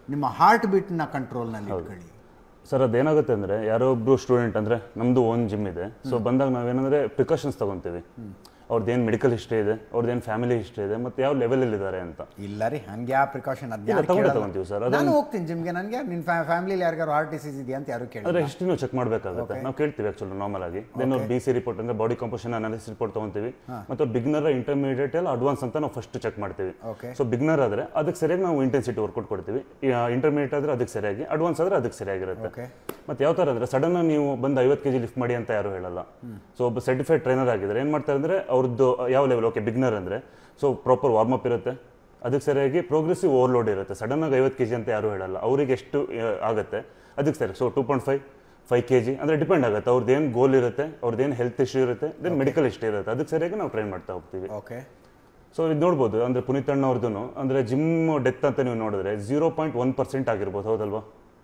ನಿಮ್ಮ ಹಾರ್ಟ್ ಬೀಟ್ನ ಕಂಟ್ರೋಲ್ನಲ್ಲಿ ಇಟ್ಕೊಳ್ಳಿ ಸರ್ ಅದೇನಾಗುತ್ತೆ ಅಂದ್ರೆ ಯಾರೋ ಒಬ್ರು ಸ್ಟೂಡೆಂಟ್ ಅಂದ್ರೆ ನಮ್ದು ಓನ್ ಜಿಮ್ ಇದೆ ಸೊ ಬಂದಾಗ ನಾವೇನಂದ್ರೆ ಪ್ರಿಕಾಷನ್ಸ್ ತಗೊಂತೀವಿ ಅವ್ರದ್ದೇನು ಮೆಡಿಕಲ್ ಹಿಸ್ಟ್ರಿ ಇದೆ ಅವ್ರದ್ದೇನು ಫ್ಯಾಮಿಲಿ ಹಿಸ್ಟ್ರಿ ಇದೆ ಮತ್ತೆ ಯಾವ ಲೆವೆಲಲ್ಲಿ ಇದ್ದಾರೆ ಅಂತ ಇಲ್ಲ ರೀ ಹಂಗೆ ಯಾವ ಪ್ರಿಕಾಷನ್ ಇಲ್ಲ, ತಗೊಂಡೇ ತಗೊಂತೀವಿ sir. ಅದನ್ನ- ನಾನು ಹೋಗ್ತೀನಿ ಜಿಮ್ಗೆ ನನಗೆ ನಿನ್ನ ಫ್ಯಾಮಿಲಿ ಯಾರಿಗಾರು ಹಾರ್ಟ್ ಡಿಸೀಸ್ ಇದೆಯಾ ಅಂತ ಯಾರು ಕೇಳಿ ಅಂದ್ರೆ ಹಿಸ್ಟ್ರಿನೂ ಚೆಕ್ ಮಾಡಬೇಕಾಗುತ್ತೆ ನಾವು ಕೇಳ್ತೀವಿ ಆಕ್ಚುಲಿ ನಾರ್ಮಲ್ ಆಗಿ ದೆನ್ ಅವ್ರು ಬಿ ಸಿ ರಿಪೋರ್ಟ್ ಅಂದ್ರೆ ಬಾಡಿ ಕಂಪೋಷನ್ ಅನಾಲಿಸಿಸ್ ರಿಪೋರ್ಟ್ ತಗೊಂತೀವಿ ಮತ್ತು ಬಿಗ್ನರ್ ಇಂಟರ್ಮೀಡಿಯೇಟ್ ಎಲ್ಲ ಅಡ್ವಾನ್ಸ್ ಅಂತ ನಾವು ಫಸ್ಟ್ ಚೆಕ್ ಮಾಡ್ತೀವಿ Okay. ಸೊ ಬಿಗ್ನರ್ ಆದ್ರೆ ಅದಕ್ಕೆ ಸರಿಯಾಗಿ ನಾವು ಇಂಟೆನ್ಸಿಟಿ ವರ್ಕೌಟ್ ಕೊಡ್ತೀವಿ ಇಂಟರ್ಮೀಡಿಯೇಟ್ ಆದ್ರೆ ಅದಕ್ಕೆ ಸರಿಯಾಗಿ ಅಡ್ವಾನ್ಸ್ ಆದ್ರೆ ಅದಕ್ಕೆ ಸರಿಯಾಗಿರುತ್ತೆ Okay. ಮತ್ತೆ ಯಾವ ತರ ಅಂದ್ರೆ ಸಡನ್ ನೀವು ಬಂದು ಐವತ್ತು ಕೆಜಿ ಲಿಫ್ಟ್ ಮಾಡಿ ಅಂತ ಯಾರು ಹೇಳಲ್ಲ ಸೊ ಒಬ್ಬ ಸರ್ಟಿಫೈಡ್ ಟ್ರೈನರ್ ಆಗಿದ್ರೆ ಏನ್ ಮಾಡ್ತಾರೆ ಅಂದ್ರೆ ಅವ್ರದ್ದು ಯಾವ ಲೆವೆಲ್ ಓಕೆ ಬಿಗ್ನರ್ ಅಂದ್ರೆ ಸೊ ಪ್ರಾಪರ್ ವಾರ್ಮ್ ಅಪ್ ಇರುತ್ತೆ ಅದಕ್ಕೆ ಸರಿಯಾಗಿ ಪ್ರೋಗ್ರೆಸಿವ್ ಓವರ್ಲೋಡ್ ಇರುತ್ತೆ ಸಡನ್ ಆಗಿ ಐವತ್ತು ಕೆಜಿ ಅಂತ ಯಾರು ಹೇಳಲ್ಲ ಅವರಿಗೆ ಎಷ್ಟು ಆ, ಆಗುತ್ತೆ ಅದಕ್ಕೆ ಸರಿ so two point five five K G ಅಂದರೆ ಡಿಪೆಂಡ್ ಆಗುತ್ತೆ ಅವ್ರದ್ದು ಏನು ಗೋಲ್ ಇರುತ್ತೆ ಅವ್ರದ್ದು ಏನು ಹೆಲ್ತ್ ಇಶ್ಯೂ ಇರುತ್ತೆ ದೆನ್ ಮೆಡಿಕಲ್ ಇಶ್ಯೂ ಇರುತ್ತೆ ಅದಕ್ಕೆ ಸರಿಯಾಗಿ ನಾವು ಟ್ರೈನ್ ಮಾಡ್ತಾ ಹೋಗ್ತೀವಿ ಓಕೆ ಸೊ ಇದು ನೋಡ್ಬೋದು ಅಂದ್ರೆ ಪುನೀತ್ ಅಣ್ಣ ಅವ್ರದ್ದು ಅಂದ್ರೆ ಜಿಮ್ ಡೆತ್ ಅಂತ ನೀವು ನೋಡಿದ್ರೆ ಜೀರೋ ಪಾಯಿಂಟ್ ಒನ್ ಪರ್ಸೆಂಟ್ ಆಗಿರ್ಬೋದು ಹೌದಲ್ವಾ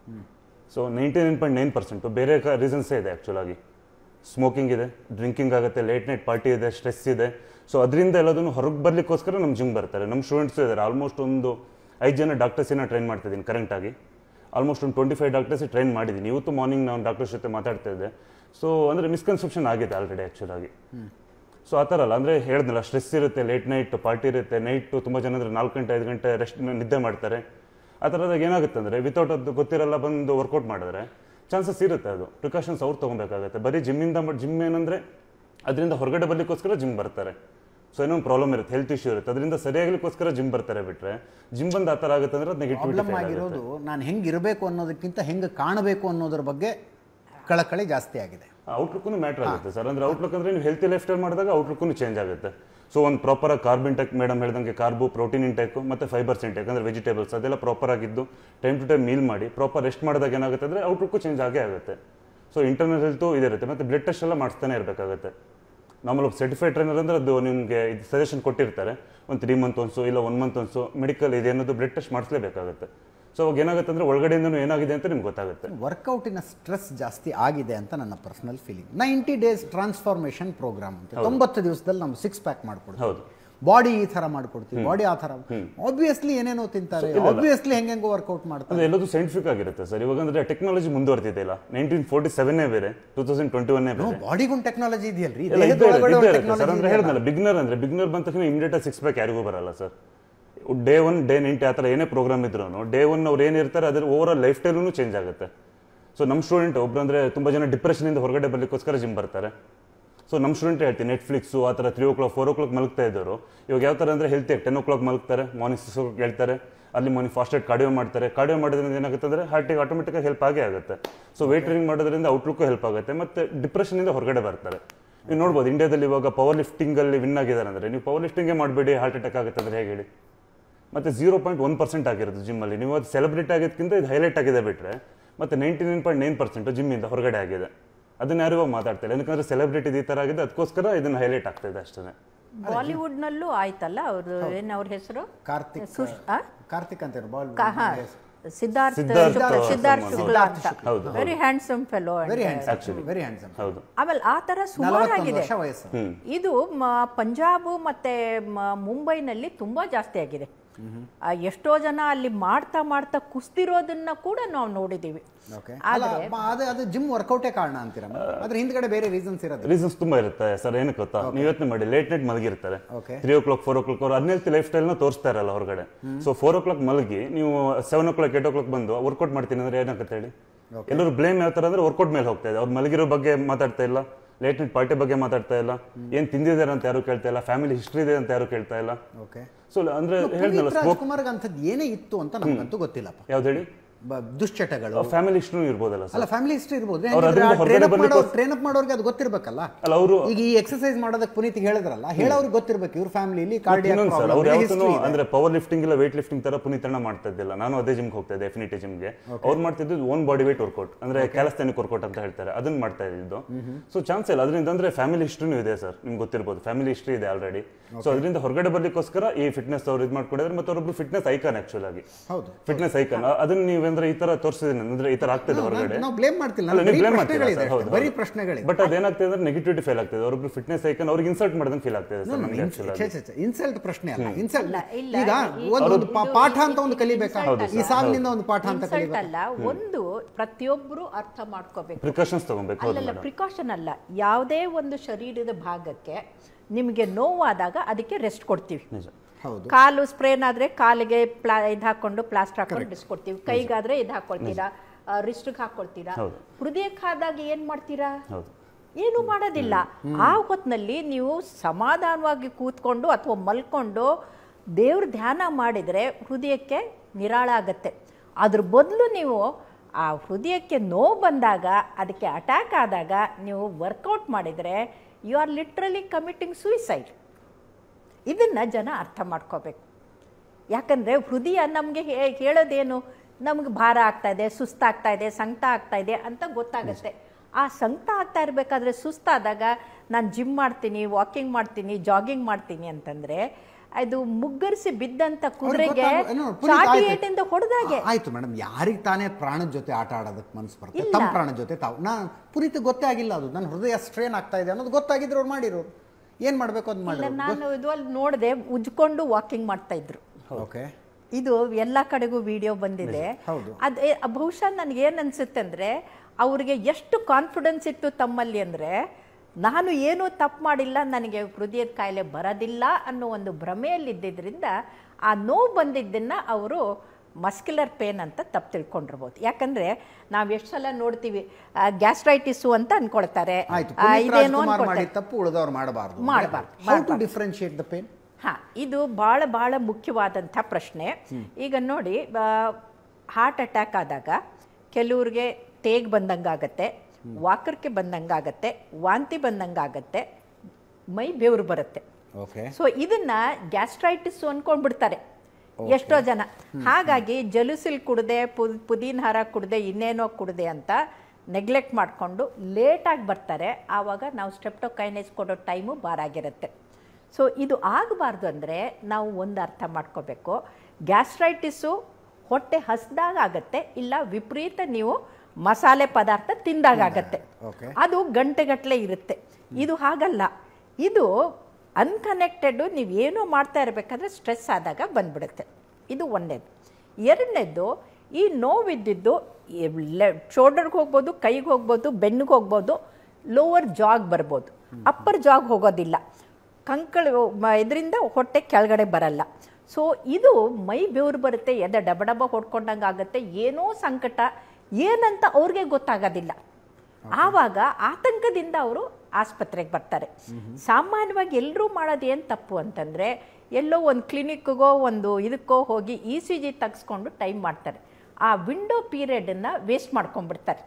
so ninety nine point nine percent ಬೇರೆ ರೀಸನ್ಸೇ ಇದೆ ಆ್ಯಕ್ಚುಲ್ ಆಗಿ ಸ್ಮೋಕಿಂಗ್ ಇದೆ ಡ್ರಿಂಕಿಂಗ್ ಆಗುತ್ತೆ ಲೇಟ್ ನೈಟ್ ಪಾರ್ಟಿ ಇದೆ ಸ್ಟ್ರೆಸ್ ಇದೆ ಸೊ ಅದರಿಂದ ಎಲ್ಲದನ್ನು ಹೊರಗೆ ಬರ್ಲಿಕ್ಕೋಸ್ಕರ ನಮ್ಮ ಜಿಮ್ ಬರ್ತಾರೆ ನಮ್ಮ ಸ್ಟೂಡೆಂಟ್ಸ್ ಇದ್ದಾರೆ ಆಲ್ಮೋಸ್ಟ್ ಒಂದು ಐದು ಜನ ಡಾಕ್ಟರ್ಸಿನ ಟ್ರೈನ್ ಮಾಡ್ತಿದ್ದೀನಿ ಕರೆಂಟಾಗಿ ಆಲ್ಮೋಸ್ಟ್ ಒಂದು ಟ್ವೆಂಟಿ ಫೈವ್ ಡಾಕ್ಟರ್ಸ್ ಟ್ರೈನ್ ಮಾಡಿದ್ದೀನಿ ಇವತ್ತು ಮಾರ್ನಿಂಗ್ ನಾನು ಡಾಕ್ಟರ್ಸ್ ಜೊತೆ ಮಾತಾಡ್ತಾ ಇದ್ದೆ ಸೊ ಅಂದರೆ ಮಿಸ್ಕನ್ಸೆಪ್ಷನ್ ಆಗಿದೆ ಆಲ್ರೆಡಿ ಆ್ಯಕ್ಚುಲಾಗಿ ಸೊ ಆ ಥರ ಅಲ್ಲ ಅಂದರೆ ಹೇಳಿದ್ನಲ್ಲ ಸ್ಟ್ರೆಸ್ ಇರುತ್ತೆ ಲೇಟ್ ನೈಟ್ ಪಾರ್ಟಿ ಇರುತ್ತೆ ನೈಟು ತುಂಬ ಜನ ಅಂದರೆ ನಾಲ್ಕು ಗಂಟೆ ಐದು ಗಂಟೆ ರೆಸ್ಟ್ ನಿದ್ದೆ ಮಾಡ್ತಾರೆ ಆ ಥರದಾಗ ಏನಾಗುತ್ತೆ ಅಂದರೆ ವಿತೌಟ್ ಅದು ಗೊತ್ತಿರಲ್ಲ ಬಂದು ವರ್ಕೌಟ್ ಮಾಡಿದ್ರೆ ಚಾನ್ಸಸ್ ಇರುತ್ತೆ ಅದು ಪ್ರಿಕಾಷನ್ಸ್ ಅವ್ರು ತೊಗೊಬೇಕಾಗುತ್ತೆ ಬರೀ ಜಿಮ್ಮಿಂದ ಜಿಮ್ ಏನಂದರೆ ಅದರಿಂದ ಹೊರಗಡೆ ಬರ್ಲಿಕ್ಕೋಸ್ಕರ ಜಿಮ್ ಬರ್ತಾರೆ ಸೊ ಏನೋ ಒಂದು ಪ್ರಾಬ್ಲಮ್ ಇರುತ್ತೆ ಹೆಲ್ತ್ ಇಶ್ಯೂ ಇರುತ್ತೆ ಅದರಿಂದ ಸರಿಯಾಗ್ಲಿಕ್ಕೋಸ್ಕರ ಜಿಮ್ ಬರ್ತಾರೆ ಬಿಟ್ರೆ ಜಿಮ್ ಬಂದು ಆ ಥರ ಆಗುತ್ತೆ ಅಂದರೆ ಅದು ಪ್ರಾಬ್ಲಮ್ ನೆಗೆಟಿವಿಟಿ ಆಗಿರೋದು ನಾನು ಹೆಂಗೆ ಇರಬೇಕು ಅನ್ನೋದಕ್ಕಿಂತ ಹೆಂಗೆ ಕಾಣಬೇಕು ಅನ್ನೋದ್ರ ಬಗ್ಗೆ ಕಳಕಳಿ ಜಾಸ್ತಿ ಆಗಿದೆ ಔಟ್ಲುಕ್ನು ಮ್ಯಾಟರ್ ಆಗುತ್ತೆ ಸರ್ ಅಂದ್ರೆ ಔಟ್ಲುಕ್ ಅಂದ್ರೆ ನೀವು ಹೆಲ್ತಿ ಲೈಫ್ ಸ್ಟೈಲ್ ಮಾಡಿದಾಗ ಔಟ್ಲುಕ್ನು ಚೇಂಜ್ ಆಗುತ್ತೆ ಸೊ ಒಂದು ಪ್ರಾಪರ್ ಕಾರ್ಬ್ ಇಂಟೆಕ್ ಮೇಡಮ್ ಹೇಳ್ದಂಗೆ ಕಾರ್ಬು ಪ್ರೋಟೀನ್ ಇಂಟೆಕ್ ಮತ್ತೆ ಫೈಬರ್ಸ್ ಇಂಟೆಕ್ ಅಂದ್ರೆ ವೆಜಿಟೇಬಲ್ಸ್ ಅದೆಲ್ಲ ಪ್ರಾಪರ್ ಆಗಿದ್ದು ಟೈಮ್ ಟು ಟೈಮ್ ಮೀಲ್ ಮಾಡಿ ಪ್ರಾಪರ್ ರೆಸ್ಟ್ ಮಾಡಿದಾಗ ಏನಾಗುತ್ತೆ ಅಂದ್ರೆ ಔಟ್ಲುಕ್ಕು ಚೇಂಜ್ ಆಗೇ ಆಗುತ್ತೆ ಸೊ ಇಂಟರ್ನಲ್ ಹೆಲ್ತು ಇದಿರುತ್ತೆ ಮತ್ತೆ ಬ್ಲಡ್ ಟೆಸ್ಟ್ ಎಲ್ಲ ಮಾಡಿಸ್ತಾನೆ ಇರಬೇಕಾಗುತ್ತೆ ನಮ್ಮಲ್ಲಿ ಒಬ್ಬ ಸರ್ಟಿಫೈಡ್ ಟ್ರೈನರ್ ಅಂದ್ರೆ ಅದು ನಿಮಗೆ ಇದು ಸಜೆಷನ್ ಕೊಟ್ಟಿರ್ತಾರೆ ಒಂದು ತ್ರೀ ಮಂತ್ ಒನ್ಸು ಇಲ್ಲ ಒನ್ ಮಂತ್ ಒನ್ಸು ಮೆಡಿಕಲ್ ಇದೇನದು ಬ್ಲಡ್ ಟೆಸ್ಟ್ ಮಾಡಿಸ್ಲೇಬೇಕಾಗುತ್ತೆ ಸೊ ಅವಾಗ ಏನಾಗುತ್ತೆ ಅಂದ್ರೆ ಒಳಗಡೆಯಿಂದನೂ ಏನಾಗಿದೆ ಅಂತ ನಿಮ್ಗೆ ಗೊತ್ತಾಗುತ್ತೆ ವರ್ಕೌಟಿನ ಸ್ಟ್ರೆಸ್ ಜಾಸ್ತಿ ಆಗಿದೆ ಅಂತ ನನ್ನ personal feeling ninety days transformation programme ಅಂತ ತೊಂಬತ್ತು ದಿವಸದಲ್ಲಿ ನಾವು ಸಿಕ್ಸ್ ಪ್ಯಾಕ್ ಮಾಡ್ಕೊಡ್ತೀವಿ ಹೌದು ಬಾಡಿ ಈ ಥರ ಮಾಡ್ಕೊಡ್ತೀವಿ ಬಾಡಿ ಆ ಥರ ಆಬ್ವಿಯಸ್ಲಿ ಏನೇನೋ ತಿಂತಾರೆ ಆಬ್ವಿಯಸ್ಲಿ ಹೆಂಗೆಂಗೋ ವರ್ಕೌಟ್ ಮಾಡ್ತಾರೆ ಅಂದ್ರೆ ಎಲ್ಲದು ಸೈಂಟಿಫಿಕ್ ಆಗಿರುತ್ತೆ ಸರ್ ಇವಾಗ ಅಂದ್ರೆ ಟೆಕ್ನಾಲಜಿ ಮುಂದುವರೆದಿದೆ ಇಲ್ಲ ನೈನ್ಟೀನ್ ಫೋರ್ಟಿ ಸೆವೆನ್ನೇ ಬೇರೆ ಟೂ ತೌಸಂಡ್ ಟ್ವೆಂಟಿ ಒನ್ನೇ ಬೇರೆ ಬಾಡಿಗೊಂದು ಟೆಕ್ನಾಲಜಿ ಇದೆಯಲ್ರಿ ಎಲ್ಲ ಇದ್ದೇ ಇರುತ್ತೆ, ದೇಹದೊಳಗಡೆ ಇದ್ದೇ ಒಂದು ಇರುತ್ತೆ ಸರ್ ಅಂದ್ರೆ technology ಹೇಳಿದ್ನಲ್ಲ ಬಿಗ್ನರ್ ಅಂದ್ರೆ ಬಿಗ್ನರ್ ಬಂದ ತಕ್ಷಣ ಇಮಿಡಿಯೇಟ್ ಸಿಕ್ಸ್ ಪ್ಯಾಕ್ ಯಾರಿಗೂ ಬರಲ್ಲ sir day one day ninety ಆ ಥರ ಏನೇ ಪ್ರೋಗ್ರಾಮ್ ಇದ್ರು ಡೇ ಒನ್ ಅವ್ರು ಏನಿರ್ತಾರೆ ಅದ್ರ ಓವರ್ ಆಲ್ ಲೈಫ್ ಸ್ಟೈಲೂ ಚೇಂಜ್ ಆಗುತ್ತೆ ಸೊ ನಮ್ಮ ಸ್ಟೂಡೆಂಟ್ ಒಬ್ರು ಅಂದ್ರೆ ತುಂಬಾ ಜನ ಡಿಪ್ರೆಷನ್ ಇಂದ ಹೊರಗಡೆ ಬರ್ಲಿಕ್ಕೋಸ್ಕರ ಜಿಮ್ ಬರ್ತಾರೆ ಸೊ ನಮ್ಮ ಸ್ಟೂಡೆಂಟ್ ಹೇಳ್ತೀನಿ ನೆಟ್ಫ್ಲಿಕ್ಸು ಆ ಥರ three o'clock four o'clock ಮಲಗ್ತಾ ಇದ್ದವರು ಇವಾಗ ಯಾವ ಥರ ಅಂದರೆ ಹೆಲ್ತಿ ಟೆನ್ ಓ ಕ್ಲಾಕ್ ಮಲಗ್ತಾರೆ ಮಾರ್ನಿಂಗ್ ಸಿಕ್ಸ್ ಓ ಕ್ಲಾಕ್ ಹೇಳ್ತಾರೆ ಅಲ್ಲಿ ಮಾರ್ನಿಂಗ್ ಫಾಸ್ಟೆಡ್ ಕಾರ್ಡಿಯೋ ಮಾಡ್ತಾರೆ ಕಾರ್ಡಿಯೋ ಮಾಡೋದ್ರಿಂದ ಏನಾಗುತ್ತೆ ಅಂದರೆ ಹಾರ್ಟಿಗೆ ಆಟೋಮೆಟಿಕಾಗಿ ಹೆಲ್ಪ್ ಆಗೇ ಆಗುತ್ತೆ ಸೊ ವೇಟ್ ಟ್ರೈನಿಂಗ್ ಮಾಡೋದ್ರಿಂದ ಔಟ್ಲುಕ್ಕು ಹೆಲ್ಪ್ ಆಗುತ್ತೆ ಮತ್ತು ಡಿಪ್ರೆಷನಿಂದ ಹೊರಗಡೆ ಬರ್ತಾರೆ ನೀವು ನೋಡ್ಬೋದು ಇಂಡಿಯಾದಲ್ಲಿ ಇವಾಗ ಪವರ್ ಲಿಫ್ಟಿಂಗಲ್ಲಿ ವಿನ್ ಆಗಿದ್ದಾರೆ ಅಂದರೆ ನೀವು ಪವರ್ ಲಿಫ್ಟಿಂಗೇ ಮಾಡಬೇಡಿ ಹಾರ್ಟ್ ಅಟ್ಯಾಕ್ ಆಗುತ್ತೆ ಅಂದರೆ ಹೇಗೆ ಹೇಳಿ ಮತ್ತು ಜೀರೋ ಪಾಯಿಂಟ್ ಒನ್ ಪರ್ಸೆಂಟ್ ಆಗಿರೋದು ಜಿಮ್ಮಲ್ಲಿ ನೀವು ಅದು ಸೆಲೆಬ್ರಿಟಿ ಆಗಿದ್ದಕ್ಕಿಂತ ಇದು ಹೈಲೈಟ್ ಆಗಿದೆ ಬಿಟ್ಟರೆ ಮತ್ತು ninety nine point nine percent ಜಿಮ್ಮಿಂದ ಹೊರಗಡೆ ಆಗಿದೆ ಅದನ್ನ ಯಾರು ಇವಾಗ ಮಾತಾಡ್ತಾರೆ ಯಾಕಂದ್ರೆ ಸೆಲೆಬ್ರಿಟಿ ಈ ಥರ ಆಗಿದೆ ಅದಕ್ಕೋಸ್ಕರ ಇದನ್ನ ಹೈಲೈಟ್ ಆಗ್ತಾ ಇದೆ ಅಷ್ಟೇ ಬಾಲಿವುಡ್ನಲ್ಲೂ ಆಯ್ತಲ್ಲ ಅವರು ಏನು ಅವ್ರ ಹೆಸರು ಕಾರ್ತಿಕ್ ಸುಶ್- ಆ? ಕಾರ್ತಿಕ್ ಅಂತ ಬಾಲ್ ಹಾ ಸಿದ್ಧಾರ್ಥ್ ಸಿದ್ಧಾರ್ಥ್ ಶುಕ್ಲ- ಸಿದ್ಧಾರ್ಥ್ ಸಿದ್ಧಾರ್ಥ್ ಶುಕ್ಲಾ ಶುಕ್ಲಾ. ಅಂತ ಹೌದು, very handsome fellow very handsome Actually. Very handsome ಹೌದು ಆಮೇಲೆ ಆ ತರ ನಲವತ್ತೊಂದು ಸುಮಾರಾಗಿದೆ ವರ್ಷ ವಯಸ್ಸು ಇದು ಮ- ಪಂಜಾಬ್ ಮತ್ತೆ ಮ- ಮುಂಬೈನಲ್ಲಿ ತುಂಬಾ ಜಾಸ್ತಿ ಆಗಿದೆ ಆ, ಎಷ್ಟೋ ಜನ ಅಲ್ಲಿ ಮಾಡ್ತಾ ಮಾಡ್ತಾ ಕುಸ್ತಿರೋದನ್ನ ಕೂಡ ನಾವು ನೋಡಿದೀವಿ ಓಕೆ ಅಲ್ಲ ಮ- ಅದು ಅದು ಜಿಮ್ ವರ್ಕೌಟೇ ಕಾರಣ ಅಂತೀರ ಅದ್ರ ಹಿಂದ್ಗಡೆ ಬೇರೆ ರೀಸನ್ಸ್ ಇರೋದು ರೀಸನ್ಸ್ ತುಂಬಾ ಇರುತ್ತೆ ಸರ್ ಏನಕ್ಕೆ ಗೊತ್ತಾ ನೀವು ಯೋಚನೆ ಮಾಡಿ ಲೇಟ್ ನೈಟ್ ಮಲಗಿರ್ತಾರೆ Okay. Three o'clock four o'clock ಅವ್ರು ಹದಿನೆಲ್ತಿ ಲೈಫ್ ಸ್ಟೈಲ್ನ ತೋರಿಸ್ತಾ ಇರಲ್ಲ ಹೊರಗಡೆ ಸೊ ಫೋರ್ ಓ ಕ್ಲಾಕ್ ಮಲಗಿ ನೀವು seven o'clock eight o'clock ಬಂದು ವರ್ಕೌಟ್ ಮಾಡ್ತೀನಿ ಅಂದ್ರೆ ಏನಾಗುತ್ತೆ ಹೇಳಿ ಎಲ್ಲರೂ ಬ್ಲೇಮ್ ಯಾವ ಥರ ಅಂದ್ರೆ ವರ್ಕೌಟ್ ಮೇಲೆ ಹೋಗ್ತಾ ಇದೆ ಅವ್ರು ಮಲಗಿರೋ ಬಗ್ಗೆ ಮಾತಾಡ್ತಾ ಇಲ್ಲ ಲೇಟ್ ನೈಟ್ ಪಾರ್ಟಿ ಬಗ್ಗೆ ಮಾತಾಡ್ತಾ ಇಲ್ಲ ಏನ್ ತಿಂದಿದ್ದಾರೆ ಅಂತ ಯಾರು ಕೇಳ್ತಾ ಇಲ್ಲ ಫ್ಯಾಮಿಲಿ ಹಿಸ್ಟ್ರಿ ಇದೆ ಅಂತ ಯಾರು ಕೇಳ್ತಾ ಇಲ್ಲ ಓಕೆ ಸೊ ಅಂದ್ರೆ ಹೇಳಿದ್ನಲ್ಲ ಪುನೀತ್ ಸ್ಮೋಕ್ ರಾಜ್ಕುಮಾರ್ಗೆ ಅಂಥದ್ದು ಏನೇ ಇತ್ತು ಅಂತ ನಮ್ಗಂತೂ ಗೊತ್ತಿಲ್ಲಪ್ಪ ಯಾವ್ದು ಹೇಳಿ ಬ- ದುಶ್ಚಟಗಳು ಫ್ಯಾಮಿಲಿ ಹಿಸ್ಟ್ರಿ ಇರ್ಬೋದಲ್ಲ ಸರ್ ಅಲ್ಲ ಫ್ಯಾಮಿಲಿ ಹಿಸ್ಟ್ರಿ ಇರ್ಬೋದು ಅವ್ರು ಅದರಿಂದ ಹೊರಗಡೆ ಟ್ರೈನ್ ಅಪ್ ಬರ್ಲಿಕ್ಕೆ- ಟ್ರೈನ್ ಅಪ್ ಮಾಡೋರ್ಗೆ ಅದು ಗೊತ್ತಿರ್ಬೇಕಲ್ಲ ಅಲ್ಲ ಅವರು ಈಗ ಈ ಎಕ್ಸರ್ಸೈಸ್ ಮಾಡೋದಕ್ಕೆ ಪುನೀತ್ ಹೇಳಿದ್ರಲ್ಲ ಹೇಳೋರ್ಗೆ ಗೊತ್ತಿರ್ಬೇಕು ಇವ್ರ ಫ್ಯಾಮಿಲಿಲಿ ಇನ್ನೊಂದು ಸರ್ ಅವ್ರು ಯಾವತ್ತೂ ಕಾರ್ಡಿಯಾಕ್ ಅಂದ್ರೆ ಪವರ್ ಲಿಫ್ಟಿಂಗ್ ಇಲ್ಲ weight ಲಿಫ್ಟಿಂಗ್ ತರ ಪುನೀತಣ್ಣ ಮಾಡ್ತಾ ಇದ್ದಿಲ್ಲ ನಾನು ಅದೇ ಜಿಮ್ಗೆ ಹೋಗ್ತಾ ಇದ್ದೆ ಎಫಿನಿಟಿ ಜಿಮ್ಗೆ ಅವ್ರು ಮಾಡ್ತಿದ್ದು ಓನ್ ಬಾಡಿ ವೇಟ್ ವರ್ಕೌಟ್ ಅಂದ್ರೆ ಕ್ಯಾಲಸ್ಥೆನಿಕ್ ವರ್ಕೌಟ್ ಅಂತ ಹೇಳ್ತಾರೆ ಅದನ್ನ ಮಾಡ್ತಾ ಇದ್ದು ಸೊ ಚಾನ್ಸ್ ಇಲ್ಲ ಅದರಿಂದ ಅಂದ್ರೆ ಫ್ಯಾಮಿಲಿ ಹಿಸ್ಟ್ರಿನೂ ಇದೆ ಸರ್ ನಿಮ್ಗೆ ಗೊತ್ತಿರ್ಬೋದು ಫ್ಯಾಮಿಲಿ ಹಿಸ್ಟ್ರಿ ಇದೆ ಆಲ್ರೆಡಿ ಸೊ ಅದರಿಂದ ಹೊರಗಡೆ ಬರ್ಲಿಕ್ಕೋಸ್ಕರ ಈ ಫಿಟ್ನೆಸ್ ಅವ್ರು ಇದು ಮಾಡ್ಕೊಂಡಿದ್ದಾರೆ ಮತ್ತೆ ಅವರೊಬ್ರು ಫಿಟ್ನೆಸ್ ಐಕಾನ್ ಆಕ್ಚುಲ್ ಆಗಿ ಹೌದು ಫಿಟ್ನೆಸ್ ಐಕಾನ್ ಅದನ್ನ ನೀವು ಅಂದ್ರೆ ಈ ತರ ತೋರಿಸಿದ್ದೀನಿ ಅಂದ್ರೆ ಈ ತರ ಆಗ್ತಿದೆ ಹೊರಗಡೆ ನಾವು ಬ್ಲೇಮ್ ಮಾಡ್ತಿಲ್ಲ ಅಲ್ಲ, ನಾನು ನೀವು ಬರೀ blame ಮಾಡ್ತೀರಾ ಪ್ರಶ್ನೆಗಳಿದೆ ಸರ್? ಹೌದು, ಅಷ್ಟೇ. ಬರೀ ಹೌದು. ಪ್ರಶ್ನೆಗಳಿದೆ ಬಟ್ ಅದೇನಾಗ್ತಿದೆ ಅಂದ್ರೆ ನೆಗೆಟಿವಿಟಿ ಫೇಲ್ ಆಗ್ತಿದೆ ಅವ್ರೊಬ್ರು ಫಿಟ್ನೆಸ್ ಐಕನ್ ಅವ್ರಿಗೆ ಇನ್ಸಲ್ಟ್ ಮಾಡಿದಂಗೆ ಫೀಲ್ ಆಗ್ತಿದೆ ಸರ್ ನನಗೆ ಆಕ್ಚುಲಿ ಇನ್ಸಲ್ಟ್ ಪ್ರಶ್ನೆ ಅಲ್ಲ ಇನ್ಸಲ್ಟ್ ಇಲ್ಲ, ಇಲ್ಲ, ಈಗ ಈ- ಒಂದು ಒಂದು ಇದು- ಪಾ- ಪಾಠ ಅಂತ ಒಂದು ಇದು ಕಲಿಬೇಕಾ insult ಈ ಅಲ್ಲ. ಸಾಲಿನಿಂದ ಒಂದು ಪಾಠ ಅಂತ ಇನ್ಸಲ್ಟ್ ಕಲಿಬೇಕಾ ಅಲ್ಲ ಒಂದು ಪ್ರತಿಯೊಬ್ಬರು ಅರ್ಥ ಮಾಡ್ಕೋಬೇಕು ಪ್ರಿಕಾಷನ್ಸ್ ತಗೊಬೇಕು ಹೌದು ಅಲ್ಲಲ್ಲ ಮೇಡಮ್ ಪ್ರಿಕಾಷನ್ ಅಲ್ಲ ಯಾವುದೇ ಒಂದು ಶರೀರದ ಭಾಗಕ್ಕೆ ನಿಮಗೆ ನೋವಾದಾಗ ಅದಕ್ಕೆ ರೆಸ್ಟ್ ಕೊಡ್ತೀವಿ ನಿಜ ಹೌದು ಕಾಲು ಸ್ಪ್ರೇನಾದ್ರೆ ಕಾಲಿಗೆ ಪ್ಲಾ ಇದು ಹಾಕೊಂಡು ಪ್ಲಾಸ್ಟರ್ ಹಾಕೊಂಡು ರೆಸ್ಟ್ ಕೊಡ್ತೀವಿ ಕೈಗಾದ್ರೆ ಇದು ಹಾಕೊಳ್ತೀರಾ ರಿಸ್ಟ್ಗೆ ಹಾಕೊಳ್ತೀರಾ ಹೌದು. ಹೃದಯಕ್ಕೆ ಆದಾಗ ಏನ್ ಮಾಡ್ತೀರಾ ಹೌದು ಏನು ಮಾಡೋದಿಲ್ಲ ಆ ಹೊತ್ತಿನಲ್ಲಿ ನೀವು ಸಮಾಧಾನವಾಗಿ ಕೂತ್ಕೊಂಡು ಅಥವಾ ಮಲ್ಕೊಂಡು ದೇವ್ರ ಧ್ಯಾನ ಮಾಡಿದರೆ ಹೃದಯಕ್ಕೆ ನಿರಾಳ ಆಗತ್ತೆ ಅದ್ರ ಬದಲು ನೀವು ಆ ಹೃದಯಕ್ಕೆ ನೋವು ಬಂದಾಗ ಅದಕ್ಕೆ ಅಟ್ಯಾಕ್ ಆದಾಗ ನೀವು ವರ್ಕೌಟ್ ಮಾಡಿದರೆ you are literally committing suicide ಇದನ್ನು ಜನ ಅರ್ಥ ಮಾಡ್ಕೋಬೇಕು ಯಾಕಂದರೆ ಹೃದಯ ನಮಗೆ ಹೇಳೋದೇನು ನಮ್ಗೆ ಭಾರ ಆಗ್ತಾ ಇದೆ ಸುಸ್ತಾಗ್ತಾ ಇದೆ ಸಂಕಟ ಆಗ್ತಾ ಇದೆ ಅಂತ ಗೊತ್ತಾಗುತ್ತೆ ಆ ಸಂಕಟ ಆಗ್ತಾ ಇರಬೇಕಾದ್ರೆ ಸುಸ್ತಾದಾಗ ನಾನು ಜಿಮ್ ಮಾಡ್ತೀನಿ ವಾಕಿಂಗ್ ಮಾಡ್ತೀನಿ ಜಾಗಿಂಗ್ ಮಾಡ್ತೀನಿ ಅಂತಂದರೆ ಅದು ಮುಗ್ಗರಿಸಿ ಬಿದ್ದಂಥ ಕುದುರೆಗೆ ಗೊತ್ತಾಗ- ಏನೋ, ಪುನೀತ್ ಚಾಟಿ ಆಯ್ತು. ಏಟಿಂದ ಹೊಡೆದಾಗೆ ಆ- ಆಯ್ತು ಮೇಡಮ್ ಯಾರಿಗೆ ತಾನೇ ಪ್ರಾಣದ ಜೊತೆ ಆಟ ಆಡೋದಕ್ಕೆ ಮನಸ್ಸು ಬರುತ್ತೆ ಇಲ್ಲ. ತಮ್ಮ ಪ್ರಾಣದ ಜೊತೆ ತಾವು ನಾ ಪುನೀತ್ ಗೊತ್ತೇ ಆಗಿಲ್ಲ ಅದು ನನ್ನ ಹೃದಯ ಸ್ಟ್ರೇನ್ ಆಗ್ತಾ ಇದೆ ಅನ್ನೋದು ಗೊತ್ತಾಗಿದ್ರು ಅವ್ರು ಮಾಡಿರೋರು ಏನ್ ಮಾಡ್ಬೇಕು ಅದು ಇಲ್ಲ ಮಾಡಿರೋರು ನಾನು ಇದು ಅಲ್ಲಿ ನೋಡಿದೆ ಉಜ್ಕೊಂಡು ವಾಕಿಂಗ್ ಮಾಡ್ತಾ ಇದ್ರು ಓಕೆ ಇದು ಎಲ್ಲ ಕಡೆಗೂ ವಿಡಿಯೋ ಬಂದಿದೆ ಹೌದು. ಅದೇ ಬಹುಶಃ ನನಗೆ ಏನು ಅನ್ಸುತ್ತೆ ಅಂದರೆ ಅವ್ರಿಗೆ ಎಷ್ಟು ಕಾನ್ಫಿಡೆನ್ಸ್ ಇತ್ತು ತಮ್ಮಲ್ಲಿ ಅಂದರೆ ನಾನು ಏನೂ ತಪ್ಪು ಮಾಡಿಲ್ಲ ನನಗೆ ಹೃದಯದ ಕಾಯಿಲೆ ಬರೋದಿಲ್ಲ ಅನ್ನೋ ಒಂದು ಭ್ರಮೆಯಲ್ಲಿದ್ದರಿಂದ ಆ ನೋವು ಬಂದಿದ್ದನ್ನು ಅವರು ಮಸ್ಕ್ಯುಲರ್ ಪೇನ್ ಅಂತ ತಪ್ಪು ತಿಳ್ಕೊಂಡಿರ್ಬೋದು ಯಾಕಂದರೆ ನಾವು ಎಷ್ಟು ಸಲ ನೋಡ್ತೀವಿ ಗ್ಯಾಸ್ಟ್ರೈಟಿಸು ಅಂತ ಅನ್ಕೊಳ್ತಾರೆ ಆಯ್ತು ಆ, ಪುನೀತ್ ಇದೇನೋ ರಾಜ್ಕುಮಾರ್ ಅನ್ಕೊಳ್ತಾರೆ ಮಾಡಿದ ತಪ್ಪು ಉಳಿದವ್ರು ಮಾಡಬಾರ್ದು ಮಾಡ್ಬಾರ್ದು, ಹೌ ಟು ಮಾಡ್ಬಾರ್ದು. ಡಿಫ್ರೆನ್ಶಿಯೇಟ್ ದ ಪೇನ್ ಹಾಂ ಇದು ಭಾಳ ಭಾಳ ಮುಖ್ಯವಾದಂಥ ಪ್ರಶ್ನೆ ಈಗ ನೋಡಿ ಹಾರ್ಟ್ ಅಟ್ಯಾಕ್ ಆದಾಗ ಕೆಲವ್ರಿಗೆ ತೇಗ್ ಬಂದಂಗಾಗತ್ತೆ ವಾಕರ್ಕೆ ಬಂದಂಗಾಗತ್ತೆ ವಾಂತಿ ಬಂದಂಗಾಗತ್ತೆ ಮೈ ಬೆವರು ಬರುತ್ತೆ ಓಕೆ ಸೊ ಇದನ್ನ ಗ್ಯಾಸ್ಟ್ರೈಟಿಸ್ ಅನ್ಕೊಂಡ್ಬಿಡ್ತಾರೆ ಎಷ್ಟೋ ಜನ ಹಾಗಾಗಿ ಜಲುಸಿಲ್ ಕುಡ್ದೆ ಪು- ಪುದೀನ ಹಾರ ಕುಡ್ದೆ ಇನ್ನೇನೋ ಕುಡ್ದೆ ಅಂತ ನೆಗ್ಲೆಕ್ಟ್ ಮಾಡಿಕೊಂಡು ಲೇಟಾಗಿ ಬರ್ತಾರೆ ಆವಾಗ ನಾವು ಸ್ಟೆಪ್ಟೋಕೈನೇಸ್ ಕೊಡೋ ಟೈಮು ಬಾರಾಗಿರುತ್ತೆ ಸೊ ಇದು ಆಗಬಾರ್ದು ಅಂದರೆ ನಾವು ಒಂದು ಅರ್ಥ ಮಾಡ್ಕೋಬೇಕು ಗ್ಯಾಸ್ಟ್ರೈಟಿಸು ಹೊಟ್ಟೆ ಹಸ್ದಾಗ ಆಗತ್ತೆ ಇಲ್ಲ ವಿಪರೀತ ನೀವು ಮಸಾಲೆ ಪದಾರ್ಥ ತಿಂದಾಗ ಆಗತ್ತೆ ಓಕೆ ಅದು ಗಂಟೆಗಟ್ಟಲೆ ಇರುತ್ತೆ ಇದು ಹಾಗಲ್ಲ ಇದು ಅನ್ಕನೆಕ್ಟೆಡು ನೀವು ಏನೋ ಮಾಡ್ತಾ ಇರಬೇಕಾದ್ರೆ ಸ್ಟ್ರೆಸ್ ಆದಾಗ ಬಂದ್ಬಿಡುತ್ತೆ ಇದು ಒಂದನೇದು ಎರಡನೇದು ಈ ನೋವಿದ್ದಿದ್ದು ಶೋಲ್ಡರ್ಗೆ ಹೋಗ್ಬೋದು ಕೈಗೆ ಹೋಗ್ಬೋದು ಬೆನ್ನಿಗೆ ಹೋಗ್ಬೋದು ಲೋವರ್ ಜಾಗ್ ಬರ್ಬೋದು ಅಪ್ಪರ್ ಜಾಗ್ ಹೋಗೋದಿಲ್ಲ ಕಂಕಳು ಇದರಿಂದ ಹೊಟ್ಟೆ ಕೆಳಗಡೆ ಬರಲ್ಲ ಸೊ ಇದು ಮೈ ಬೆವರು ಬರುತ್ತೆ ಎದೆ ಡಬ ಡಬ ಹೊಡ್ಕೊಂಡಂಗೆ ಆಗುತ್ತೆ ಏನೋ ಸಂಕಟ ಏನಂತ ಅವ್ರಿಗೆ ಗೊತ್ತಾಗೋದಿಲ್ಲ ಆವಾಗ ಆತಂಕದಿಂದ ಅವರು ಆಸ್ಪತ್ರೆಗೆ ಬರ್ತಾರೆ ಸಾಮಾನ್ಯವಾಗಿ ಎಲ್ಲರೂ ಮಾಡೋದು ಏನು ತಪ್ಪು ಅಂತಂದರೆ ಎಲ್ಲೋ ಒಂದು ಕ್ಲಿನಿಕ್ಗೋ ಒಂದು ಇದಕ್ಕೋ ಹೋಗಿ ಇ ಸಿ ಜಿ ತೆಗೆಸ್ಕೊಂಡು ಟೈಮ್ ಮಾಡ್ತಾರೆ ಆ ವಿಂಡೋ ಪೀರಿಯಡನ್ನು ವೇಸ್ಟ್ ಮಾಡ್ಕೊಂಡ್ಬಿಡ್ತಾರೆ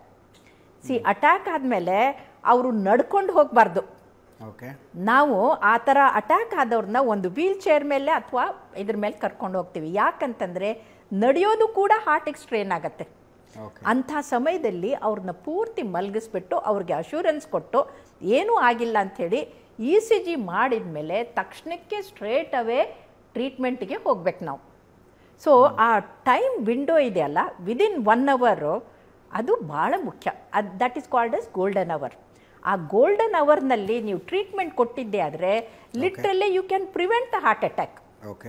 ಸಿ ಅಟ್ಯಾಕ್ ಆದಮೇಲೆ ಅವರು ನಡ್ಕೊಂಡು ಹೋಗಬಾರ್ದು ಓಕೆ ನಾವು ಆ ಥರ ಅಟ್ಯಾಕ್ ಆದವ್ರನ್ನ ಒಂದು ವೀಲ್ ಚೇರ್ ಮೇಲೆ ಅಥವಾ ಇದ್ರ ಮೇಲೆ ಕರ್ಕೊಂಡು ಹೋಗ್ತೀವಿ ಯಾಕಂತಂದರೆ ನಡೆಯೋದು ಕೂಡ ಹಾರ್ಟಿಗೆ ಸ್ಟ್ರೇನ್ ಆಗುತ್ತೆ ಓಕೆ ಅಂಥ ಸಮಯದಲ್ಲಿ ಅವ್ರನ್ನ ಪೂರ್ತಿ ಮಲಗಿಸ್ಬಿಟ್ಟು ಅವ್ರಿಗೆ ಅಶ್ಯೂರೆನ್ಸ್ ಕೊಟ್ಟು ಏನೂ ಆಗಿಲ್ಲ ಅಂಥೇಳಿ ಇ ಸಿ ಜಿ ಮಾಡಿದ ಮೇಲೆ ತಕ್ಷಣಕ್ಕೆ ಸ್ಟ್ರೇಟ್ ಅವೇ ಟ್ರೀಟ್ಮೆಂಟ್ಗೆ ಹೋಗ್ಬೇಕು ನಾವು ಸೊ ಆ ಟೈಮ್ ವಿಂಡೋ ಇದೆಯಲ್ಲ ವಿದಿನ್ ಒನ್ ಅವರು ಅದು ಭಾಳ ಮುಖ್ಯ ಅದು that is called as golden hour ಆ ಗೋಲ್ಡನ್ ಅವರ್ನಲ್ಲಿ ನೀವು ಟ್ರೀಟ್ಮೆಂಟ್ ಕೊಟ್ಟಿದ್ದೆ ಆದರೆ literally you can prevent the heart attack okay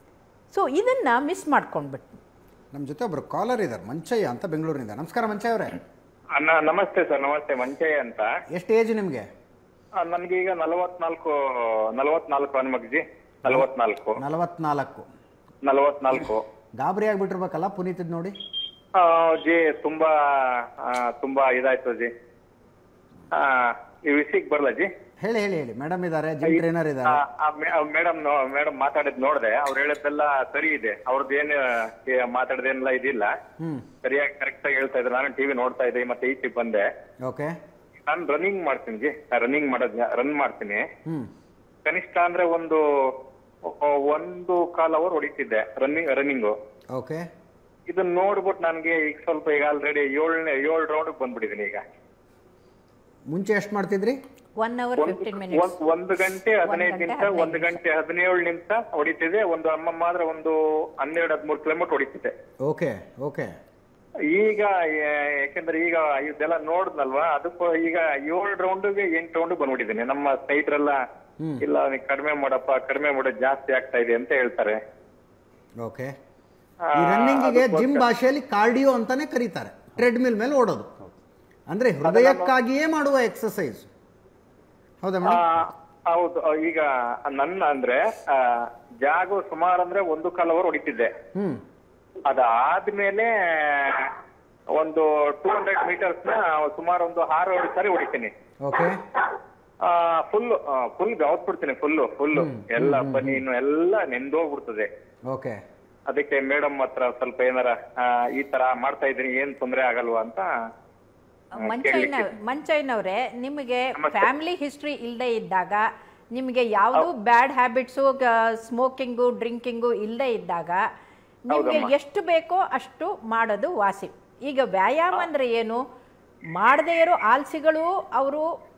so ಇದನ್ನು ಮಿಸ್ ಮಾಡ್ಕೊಂಡ್ಬಿಟ್ಟು ನಮ್ಮ ಜೊತೆ ಒಬ್ರು ಕಾಲರ್ ಇದ್ದಾರೆ ಮಂಚಯ್ಯ ಅಂತ ಬೆಂಗಳೂರಿನಿಂದ ನಮಸ್ಕಾರ ಮಂಚಯ್ಯ ಅವರೇ ಅಣ್ಣ ನಮಸ್ತೆ ಸರ್ ನಮಸ್ತೆ ಮಂಚಯ್ಯ ಅಂತ ಎಷ್ಟು ಏಜ್ ನಿಮಗೆ ಆ, ನನ್ಗೆ ಈಗ ನಲವತ್ನಾಲ್ಕು ನಲವತ್ನಾಲ್ಕು ಹನುಮಗ್ಜಿ ನಲವತ್ನಾಲ್ಕು ನಲವತ್ನಾಲ್ಕು ನಲವತ್ನಾಲ್ಕು ಗಾಬರಿ ಆಗ್ಬಿಟ್ಟಿರ್ಬೇಕಲ್ಲ ಪುನೀತಿದ್ ನೋಡಿ ಆ, ಜಿ ತುಂಬಾ ಆ, ತುಂಬಾ ಇದಾಯ್ತು ಜಿ ಆ, ಈ ವಿಷಯಕ್ಕೆ ಬರಲ್ಲ ಜಿ ಹೇಳಿ ಹೇಳಿ ಹೇಳಿ ಮೇಡಮ್ ಇದ್ದಾರೆ ಜಿಮ್ ಟ್ರೈನರ್ ಇದ್ದಾರೆ ಮೇಡಮ್ ಮೇಡಮ್ ಮಾತಾಡಿದ್ ನೋಡ್ದೆ ಅವ್ರು ಹೇಳಿದ್ದೆಲ್ಲ ಸರಿ ಇದೆ ಅವ್ರದ್ದು ಏನು ಮಾತಾಡೋದೇನೆಲ್ಲ ಇದಿಲ್ಲ ಹ್ಮ್ ಸರಿಯಾಗಿ ಕರೆಕ್ಟ್ ಆಗಿ ಹೇಳ್ತಾ ಇದ್ರು ನಾನು ಟಿವಿ ನೋಡ್ತಾ ಇದ್ದೆ ಮತ್ತೆ ಈಚೆಗೆ ಬಂದೆ ಓಕೆ ನಾನು ರನ್ನಿಂಗ್ ಮಾಡ್ತೀನಿ ಜಿ ರನ್ನಿಂಗ್ ಮಾಡೋದ್ ರನ್ ಮಾಡ್ತೀನಿ ಹ್ಮ್ ಕನಿಷ್ಠ ಅಂದ್ರೆ ಒಂದು ಒಂದು ಕಾಲ್ ಅವರ್ ಹೊಡಿತಿದ್ದೆ ರನ್ನಿಂಗ್ ರನ್ನಿಂಗು ಓಕೆ ಇದನ್ನ ನೋಡ್ಬಿಟ್ಟು ನನ್ಗೆ ಈಗ ಸ್ವಲ್ಪ ಈಗ ಆಲ್ರೆಡಿ ಏಳನೇ ಏಳು ರೌಂಡ್ ಬಂದ್ಬಿಟ್ಟಿದ್ದೀನಿ ಈಗ ಮುಂಚೆ ಎಷ್ಟು ಮಾಡ್ತಿದ್ರಿ ಒನ್ ಅವರ್ ಒಂದ್- ಫಿಫ್ಟೀನ್ ಮಿನಿಟ್ಸ್ ಒಂದ್- ಒಂದು ಗಂಟೆ ಹದಿನೈದು ಗಂಟೆ ನಿಮಿಷ ಹದಿನೈದು ಒಂದು ಗಂಟೆ ಹದಿನೇಳು ನಿಮಿಷ ಹೊಡಿತಿದೆ ಒಂದು ಅಮ್ಮ ಮಾತ್ರ ಒಂದು ಹನ್ನೆರಡು ಹದಿಮೂರು ಕಿಲೋಮೀಟರ್ ಹೊಡಿತಿದೆ ಓಕೆ ಓಕೆ ಈಗ ಏ- ಯಾಕಂದ್ರೆ ಈಗ ಇದೆಲ್ಲ ನೋಡಿದ್ನಲ್ವಾ ಅದಕ್ಕೂ ಈಗ ಏಳು ರೌಂಡ್ಗೆ ಎಂಟು ರೌಂಡ್ ಬಂದ್ಬಿಟ್ಟಿದ್ದೀನಿ ನಮ್ಮ ಸ್ನೇಹಿತರೆಲ್ಲ ಇಲ್ಲ ನೀನ್ ಕಡಿಮೆ ಮಾಡಪ್ಪ ಕಡಿಮೆ ಮಾಡೋದು ಜಾಸ್ತಿ ಆಗ್ತಾ ಇದೆ ಅಂತ ಹೇಳ್ತಾರೆ ಓಕೆ ಆ, ಈ ರನ್ನಿಂಗಿಗೆ ಜಿಮ್ ಅದಕ್ಕೋಸ್ಕರ- ಭಾಷೆಯಲ್ಲಿ ಕಾರ್ಡಿಯೋ ಅಂತಾನೆ ಕರೀತಾರೆ ಟ್ರೆಡ್ಮಿಲ್ ಮೇಲೆ ಓಡೋದು ಅಂದ್ರೆ ಹೃದಯಕ್ಕಾಗಿಯೇ ಮಾಡುವ ಎಕ್ಸಸೈಸ್ ಹೌದಾ ಆ, ಮೇಡಮ್ ಹೌದು ಆ, ಈಗ ನನ್ನ ಅಂದ್ರೆ ಆ, ಜಾಗು ಸುಮಾರು ಅಂದ್ರೆ ಒಂದು ಕಾಲ್ ಅವರ್ ಹೊಡಿತಿದ್ದೆ ಹ್ಮ್ ಅದಾದ್ಮೇಲೆ ಒಂದು ಟೂ ಹಂಡ್ರೆಡ್ ಮೀಟರ್ಸ್ ನ ಸುಮಾರು ಒಂದು ಆರು ಏಳು ಸಾರಿ ಹೊಡಿತೀನಿ ಓಕೆ ಫುಲ್ ಫುಲ್ ಗಾವತ್ಬಿಡ್ತೀನಿ ಫುಲ್ ಫುಲ್ ಎಲ್ಲ ಬನೀನು ಎಲ್ಲ ನೆಂದೋಗ್ಬಿಡ್ತದೆ ಓಕೆ ಅದಕ್ಕೆ ಮೇಡಮ್ ಹತ್ರ ಸ್ವಲ್ಪ ಏನಾರ ಆ, ಈ ತರ ಮಾಡ್ತಾ ಇದ್ದೀನಿ ಏನ್ ತೊಂದ್ರೆ ಆಗಲ್ವಾ ಅಂತ ಆ, ಮಂಚಯ್ಯನ ಕೇಳ್ಲಿಕ್ಕೆ. ಮಂಚಯ್ಯನವ್ರೆ ನಿಮಗೆ ನಮಸ್ತೆ. ಫ್ಯಾಮಿಲಿ ಹಿಸ್ಟ್ರಿ ಇಲ್ಲದೆ ಇದ್ದಾಗ ನಿಮಗೆ ಯಾವುದು ಬ್ಯಾಡ್ ಹ್ಯಾಬಿಟ್ಸು ಸ್ಮೋಕಿಂಗು ಡ್ರಿಂಕಿಂಗು ಇಲ್ಲದೆ ಇದ್ದಾಗ ನಿಮಗೆ ಹೌದಮ್ಮ. ಎಷ್ಟು ಬೇಕೋ ಅಷ್ಟು ಮಾಡೋದು ವಾಸಿ ಈಗ ವ್ಯಾಯಾಮ ಅಂದ್ರೆ ಏನು ಮಾಡದೇ ಇರೋ ಆಲ್ಸಿಗಳು ಅವರು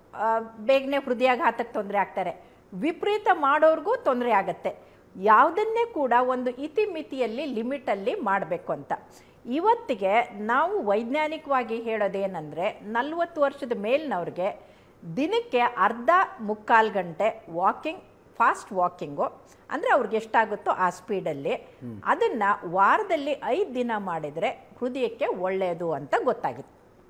ಬೇಗನೆ ಹೃದಯಾಘಾತಕ್ಕೆ ತೊಂದರೆ ಆಗ್ತಾರೆ ವಿಪರೀತ ಮಾಡೋರ್ಗೂ ತೊಂದರೆ ಆಗತ್ತೆ ಯಾವುದನ್ನೇ ಕೂಡ ಒಂದು ಇತಿಮಿತಿಯಲ್ಲಿ ಲಿಮಿಟಲ್ಲಿ ಮಾಡಬೇಕು ಅಂತ ಇವತ್ತಿಗೆ ನಾವು ವೈಜ್ಞಾನಿಕವಾಗಿ ಹೇಳೋದೇನೆಂದರೆ ನಲ್ವತ್ತು ವರ್ಷದ ಮೇಲಿನವ್ರಿಗೆ ದಿನಕ್ಕೆ ಅರ್ಧ ಮುಕ್ಕಾಲು ಗಂಟೆ ವಾಕಿಂಗ್ ಫಾಸ್ಟ್ ವಾಕಿಂಗು ಅಂದರೆ ಅವ್ರಿಗೆ ಎಷ್ಟಾಗುತ್ತೋ ಆ ಸ್ಪೀಡಲ್ಲಿ ಅದನ್ನು ವಾರದಲ್ಲಿ ಐದು ದಿನ ಮಾಡಿದರೆ ಹೃದಯಕ್ಕೆ ಒಳ್ಳೆಯದು ಅಂತ ಗೊತ್ತಾಗಿತ್ತು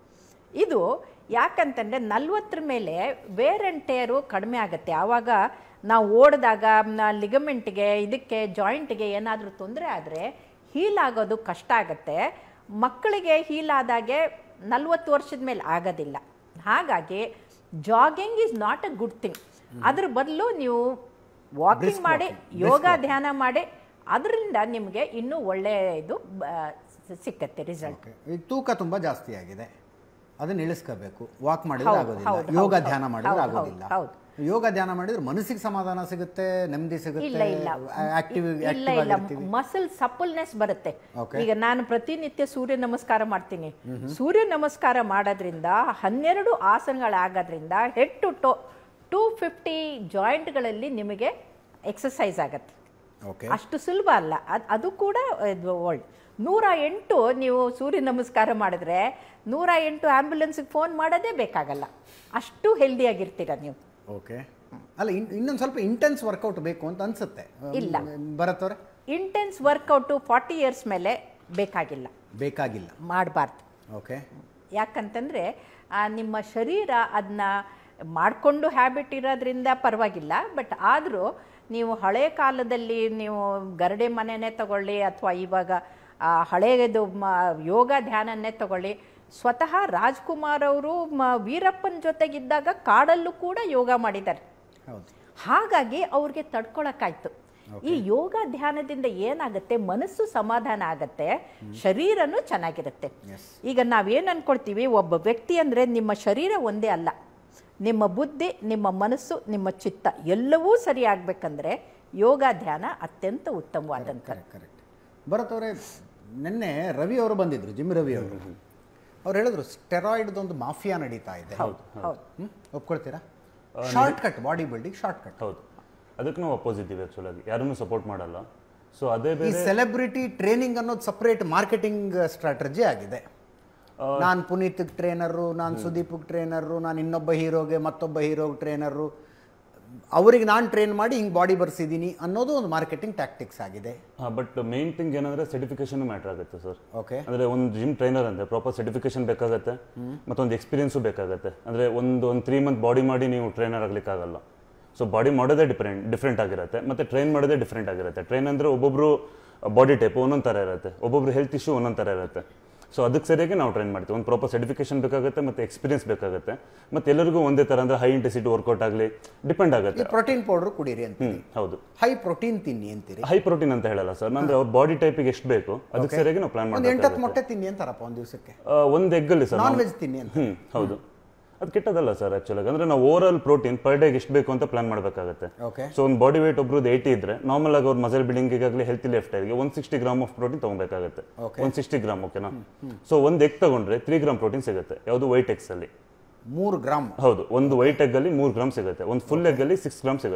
ಇದು ಯಾಕಂತಂದರೆ ನಲ್ವತ್ತರ ಮೇಲೆ ವೇರ್ ಆ್ಯಂಡ್ ಟೇರು ಕಡಿಮೆ ಆಗುತ್ತೆ ಆವಾಗ ನಾವು ಓಡಿದಾಗ ಲಿಗಮೆಂಟ್ಗೆ ಇದಕ್ಕೆ ಜಾಯಿಂಟ್ಗೆ ಏನಾದರೂ ತೊಂದರೆ ಆದರೆ ಹೀಲ್ ಆಗೋದು ಕಷ್ಟ ಆಗುತ್ತೆ ಮಕ್ಕಳಿಗೆ ಹೀಲ್ ಆದಾಗೆ ನಲ್ವತ್ತು ವರ್ಷದ ಮೇಲೆ ಆಗೋದಿಲ್ಲ ಹಾಗಾಗಿ jogging is not a good thing ಅದ್ರ ಬದಲು ನೀವು ವಾಕಿಂಗ್ Brisk ಮಾಡಿ walking, brisk ಯೋಗ walking. ಧ್ಯಾನ ಮಾಡಿ ಅದರಿಂದ ನಿಮಗೆ ಇನ್ನೂ ಒಳ್ಳೆಯ ಇದು ಬ- ಸಿಕ್ಕತ್ತೆ ರಿಸಲ್ಟ್ ಓಕೆ ಈಗ ತೂಕ ತುಂಬಾ ಜಾಸ್ತಿ ಆಗಿದೆ ಅದನ್ನ ಇಳಿಸ್ಕೋಬೇಕು ವಾಕ್ ಮಾಡಿದ್ರೆ ಹೌದು, ಆಗೋದಿಲ್ಲ ಹೌದು, ಯೋಗ ಹೌದು, ಧ್ಯಾನ ಮಾಡಿದ್ರೆ ಹೌದು, ಆಗೋದಿಲ್ಲ ಹೌದು, ಯೋಗ ಧ್ಯಾನ ಮಾಡಿದ್ರೆ ಮನಸ್ಸಿಗೆ ಸಮಾಧಾನ ಸಿಗುತ್ತೆ ನೆಮ್ಮದಿ ಇಲ್ಲ ಸಿಗುತ್ತೆ ಇಲ್ಲ ಆಕ್ಟಿವ್ ಇಲ್ಲ ಆಕ್ಟಿವ್ ಇಲ್ಲ ಆಗಿರ್ತೀವಿ ಮಸಲ್ ಸಪಲ್ನೆಸ್ ಬರುತ್ತೆ Okay. ಈಗ ನಾನು ಪ್ರತಿನಿತ್ಯ ಸೂರ್ಯ ನಮಸ್ಕಾರ ಮಾಡ್ತೀನಿ ಸೂರ್ಯ ನಮಸ್ಕಾರ ಮಾಡೋದ್ರಿಂದ ಹನ್ನೆರಡು ಆಸನಗಳಾಗೋದ್ರಿಂದ head to toe two fifty ಜಾಯಿಂಟ್ಗಳಲ್ಲಿ ನಿಮಗೆ ಎಕ್ಸಸೈಸ್ ಆಗತ್ತೆ ಓಕೆ ಅಷ್ಟು ಸುಲಭ ಅಲ್ಲ ಅದು ಅದು ಕೂಡ ಒಳ್ಳೆ ನೂರ ಎಂಟು ನೀವು ಸೂರ್ಯ ನಮಸ್ಕಾರ ಮಾಡಿದ್ರೆ ನೂರ ಎಂಟು ಆ್ಯಂಬುಲೆನ್ಸ್ಗೆ ಫೋನ್ ಮಾಡೋದೇ ಬೇಕಾಗಲ್ಲ ಅಷ್ಟು ಹೆಲ್ದಿಯಾಗಿರ್ತೀರ ನೀವು ಓಕೆ ಅಲ್ಲ ಇನ್- ಇನ್ನೊಂದು ಸ್ವಲ್ಪ ಇಂಟೆನ್ಸ್ ವರ್ಕೌಟ್ ಬೇಕು ಅಂತ ಅನ್ಸುತ್ತೆ ಇಲ್ಲ. ಬರತ್ತವ್ರೆ ಇಂಟೆನ್ಸ್ ವರ್ಕೌಟು ಫಾರ್ಟಿ ಇಯರ್ಸ್ ಮೇಲೆ ಬೇಕಾಗಿಲ್ಲ ಬೇಕಾಗಿಲ್ಲ ಮಾಡಬಾರ್ದು ಓಕೆ ಯಾಕಂತಂದರೆ ನಿಮ್ಮ ಶರೀರ ಅದನ್ನ ಮಾಡಿಕೊಂಡು ಹ್ಯಾಬಿಟ್ ಇರೋದ್ರಿಂದ ಪರವಾಗಿಲ್ಲ ಬಟ್ ಆದರೂ ನೀವು ಹಳೆ ಕಾಲದಲ್ಲಿ ನೀವು ಗರಡೆ ಮನೆನೇ ತಗೊಳ್ಳಿ ಅಥವಾ ಇವಾಗ ಆ, ಹಳೆಯದು ಮ ಯೋಗ ಧ್ಯಾನನ್ನೇ ತಗೊಳ್ಳಿ ಸ್ವತಃ ರಾಜ್ಕುಮಾರ್ ಅವರು ಮ ವೀರಪ್ಪನ ಜೊತೆಗಿದ್ದಾಗ ಕಾಡಲ್ಲೂ ಕೂಡ ಯೋಗ ಮಾಡಿದ್ದಾರೆ ಹೌದು ಹಾಗಾಗಿ ಅವ್ರಿಗೆ ತಡ್ಕೊಳಕ್ಕಾಯ್ತು ಈ ಯೋಗ ಧ್ಯಾನದಿಂದ ಏನಾಗುತ್ತೆ ಮನಸ್ಸು ಸಮಾಧಾನ ಆಗತ್ತೆ ಶರೀರನೂ ಚೆನ್ನಾಗಿರುತ್ತೆ ಈಗ ನಾವೇನು ಅನ್ಕೊಳ್ತೀವಿ ಒಬ್ಬ ವ್ಯಕ್ತಿ ಅಂದರೆ ನಿಮ್ಮ ಶರೀರ ಒಂದೇ ಅಲ್ಲ ನಿಮ್ಮ ಬುದ್ಧಿ ನಿಮ್ಮ ಮನಸ್ಸು ನಿಮ್ಮ ಚಿತ್ತ ಎಲ್ಲವೂ ಸರಿ ಆಗ್ಬೇಕಂದ್ರೆ ಯೋಗ ಧ್ಯಾನ ಅತ್ಯಂತ ಉತ್ತಮವಾದಂಥ ಕರೆಕ್ಟ್ ಕರೆಕ್ಟ್ ಭರತ್ ಅವರೇ ನಿನ್ನೆ ರವಿ ಅವರು ಬಂದಿದ್ರು ಜಿಮ್ ರವಿ ಅವರು ಅವ್ರು ಹೇಳಿದ್ರು ಸ್ಟೆರಾಯ್ಡ್ ಒಂದು ಮಾಫಿಯಾ ನಡೀತಾ ಇದೆ ಹೌದು ಹ್ಮ್? ಒಪ್ಕೊಳ್ತೀರಾ shortcut body building shortcut ಹೌದು ಅದಕ್ಕೆ ನಾವು ಅಪೋಸ್ ಇದ್ದೀವಿ ಆ್ಯಕ್ಚುಲ್ ಆಗಿ ಯಾರನ್ನೂ ಸಪೋರ್ಟ್ ಮಾಡಲ್ಲ ಸೊ ಅದೇ ಈ ಬೇರೆ ಸೆಲೆಬ್ರಿಟಿ ಟ್ರೈನಿಂಗ್ ಅನ್ನೋದು ಸಪ್ರೇಟ್ ಮಾರ್ಕೆಟಿಂಗ್ ಸ್ಟ್ರಾಟಜಿ ಆಗಿದೆ ನಾನು ಪುನೀತ್ ಟ್ರೈನರು ನಾನು ಸುದೀಪ್ ಟ್ರೈನರು ನಾನು ಇನ್ನೊಬ್ಬ ಹೀರೋಗೆ ಮತ್ತೊಬ್ಬ ಹೀರೋಗೆ ಟ್ರೈನರು ಅವ್ರಿಗೆ ನಾನು ಟ್ರೈನ್ ಮಾಡಿ ಹಿಂಗೆ ಬಾಡಿ ಬರ್ಸಿದ್ದೀನಿ ಅನ್ನೋದು ಒಂದು ಮಾರ್ಕೆಟಿಂಗ್ ಟ್ಯಾಕ್ಟಿಕ್ಸ್ ಆಗಿದೆ ಹಾಂ ಬಟ್ ಮೇನ್ ಥಿಂಗ್ ಏನಂದ್ರೆ ಸರ್ಟಿಫಿಕೇಶನ್ ಮ್ಯಾಟರ್ ಆಗುತ್ತೆ ಸರ್ ಓಕೆ ಅಂದ್ರೆ ಒಂದು ಜಿಮ್ ಟ್ರೈನರ್ ಅಂದ್ರೆ ಪ್ರಾಪರ್ ಸರ್ಟಿಫಿಕೇಶನ್ ಬೇಕಾಗುತ್ತೆ ಮತ್ತೊಂದು ಎಕ್ಸ್ಪೀರಿಯನ್ಸು ಬೇಕಾಗುತ್ತೆ ಅಂದ್ರೆ ಒಂದು ಒಂದು ತ್ರೀ ಮಂತ್ ಬಾಡಿ ಮಾಡಿ ನೀವು ಟ್ರೈನರ್ ಆಗ್ಲಿಕ್ಕಾಗಲ್ಲ ಸೊ ಬಾಡಿ ಮಾಡೋದೇ ಡಿಫ್ರೆಂಟ್ ಡಿಫ್ರೆಂಟ್ ಆಗಿರುತ್ತೆ ಮತ್ತೆ ಟ್ರೈನ್ ಮಾಡೋದೇ ಡಿಫ್ರೆಂಟ್ ಆಗಿರುತ್ತೆ ಟ್ರೈನ್ ಅಂದ್ರೆ ಒಬ್ಬೊಬ್ರು ಬಾಡಿ ಟೈಪ್ ಒಂದೊಂದು ಥರ ಇರುತ್ತೆ ಒಬ್ಬೊಬ್ರು ಹೆಲ್ತ್ ಇಶ್ಯೂ ಒಂದೊಂದು ಥರ ಇರುತ್ತೆ ಸೊ ಅದಕ್ಕೆ ಸರಿಯಾಗಿ ನಾವು ಟ್ರೈನ್ ಮಾಡ್ತೀವಿ ಒಂದು ಪ್ರಾಪರ್ ಸರ್ಟಿಫಿಕೇಶನ್ ಬೇಕಾಗುತ್ತೆ ಮತ್ತೆ ಎಕ್ಸ್ಪೀರಿಯನ್ಸ್ ಬೇಕಾಗುತ್ತೆ ಮತ್ತೆ ಎಲ್ಲರಿಗೂ ಒಂದೇ ಥರ ಅಂದ್ರೆ ಹೈ ಇಂಟೆನ್ಸಿಟಿ ವರ್ಕೌಟ್ ಆಗಲಿ ಡಿಪೆಂಡ್ ಈ ಆಗುತ್ತೆ ಪ್ರೋಟೀನ್ ಪೌಡರ್ ಕುಡೀರಿ ಅಂತ ಹ್ಮ್ ಹೌದು ಹೈ ಪ್ರೋಟೀನ್ ತಿನ್ನಿ ಅಂತೀರಿ ಹೈ ಪ್ರೋಟೀನ್ ಅಂತ ಹೇಳಲ್ಲ ಸರ್ ಅಂದ್ರೆ ಅವ್ರ ಬಾಡಿ ಟೈಪಿಗೆ ಎಷ್ಟು ಬೇಕು ಅದಕ್ಕೆ ಸರಿಯಾಗಿ ನಾವು ಪ್ಲಾನ್ ಒಂದು ಎಂಟತ್ತು ಮಾಡ್ತೀವಿ ಮೊಟ್ಟೆ ತಿನ್ನಿ ಅಂತಾರಪ್ಪ ಒಂದು ದಿವಸಕ್ಕೆ ಒಂದು ಎಗ್ಗಲ್ಲಿ ಸರ್ ನಾನ್ ವೆಜ್ ತಿನ್ನಿ ಅಂತ ಹ್ಮ್ ಹೌದು ಅದು ಕೆಟ್ಟದಲ್ಲ ಸರ್ ಆಕ್ಚುಲಾಗಿ ಅಂದ್ರೆ ನಾವು ಓವರ್ ಆಲ್ ಪ್ರೋಟೀನ್ ಪರ್ ಡೇಗೆ ಎಷ್ಟು ಬೇಕು ಅಂತ ಪ್ಲಾನ್ ಮಾಡಬೇಕಾಗುತ್ತೆ ಓಕೆ ಸೊ ಒಂದು ಬಾಡಿ ವೇಟ್ ಒಬ್ರದ್ದು ಏಯ್ಟಿ ಇದ್ರೆ ನಾರ್ಮಲ್ ಆಗಿ ಅವ್ರ ಮಸಲ್ ಬಿಲ್ಡಿಂಗಿಗಾಗಲಿ ಹೆಲ್ತ್ ಲೆಫ್ಟ್ ಆಗಿ one sixty gram of protein ತಗೊಬೇಕಾಗುತ್ತೆ Okay. ಒನ್ ಸಿಕ್ಸ್ಟಿ ಗ್ರಾಮ್ ಓಕೆನಾ ಸೊ ಒಂದು ಎಗ್ ತಗೊಂಡ್ರೆ ತ್ರೀ ಗ್ರಾಮ್ ಪ್ರೋಟೀನ್ ಸಿಗುತ್ತೆ ಯಾವುದು ವೈಟ್ ಎಗ್ಸ್ ಅಲ್ಲಿ ಮೂರು ಗ್ರಾಮ್ ಹೌದು ಒಂದು ವೈಟ್ ಎಗ್ ಅಲ್ಲಿ ಮೂರು ಗ್ರಾಮ್ ಸಿಗುತ್ತೆ ಒಂದು ಫುಲ್ ಎಗ್ ಅಲ್ಲಿ ಸಿಕ್ಸ್ ಗ್ರಾಮ್ ಸಿಗುತ್ತೆ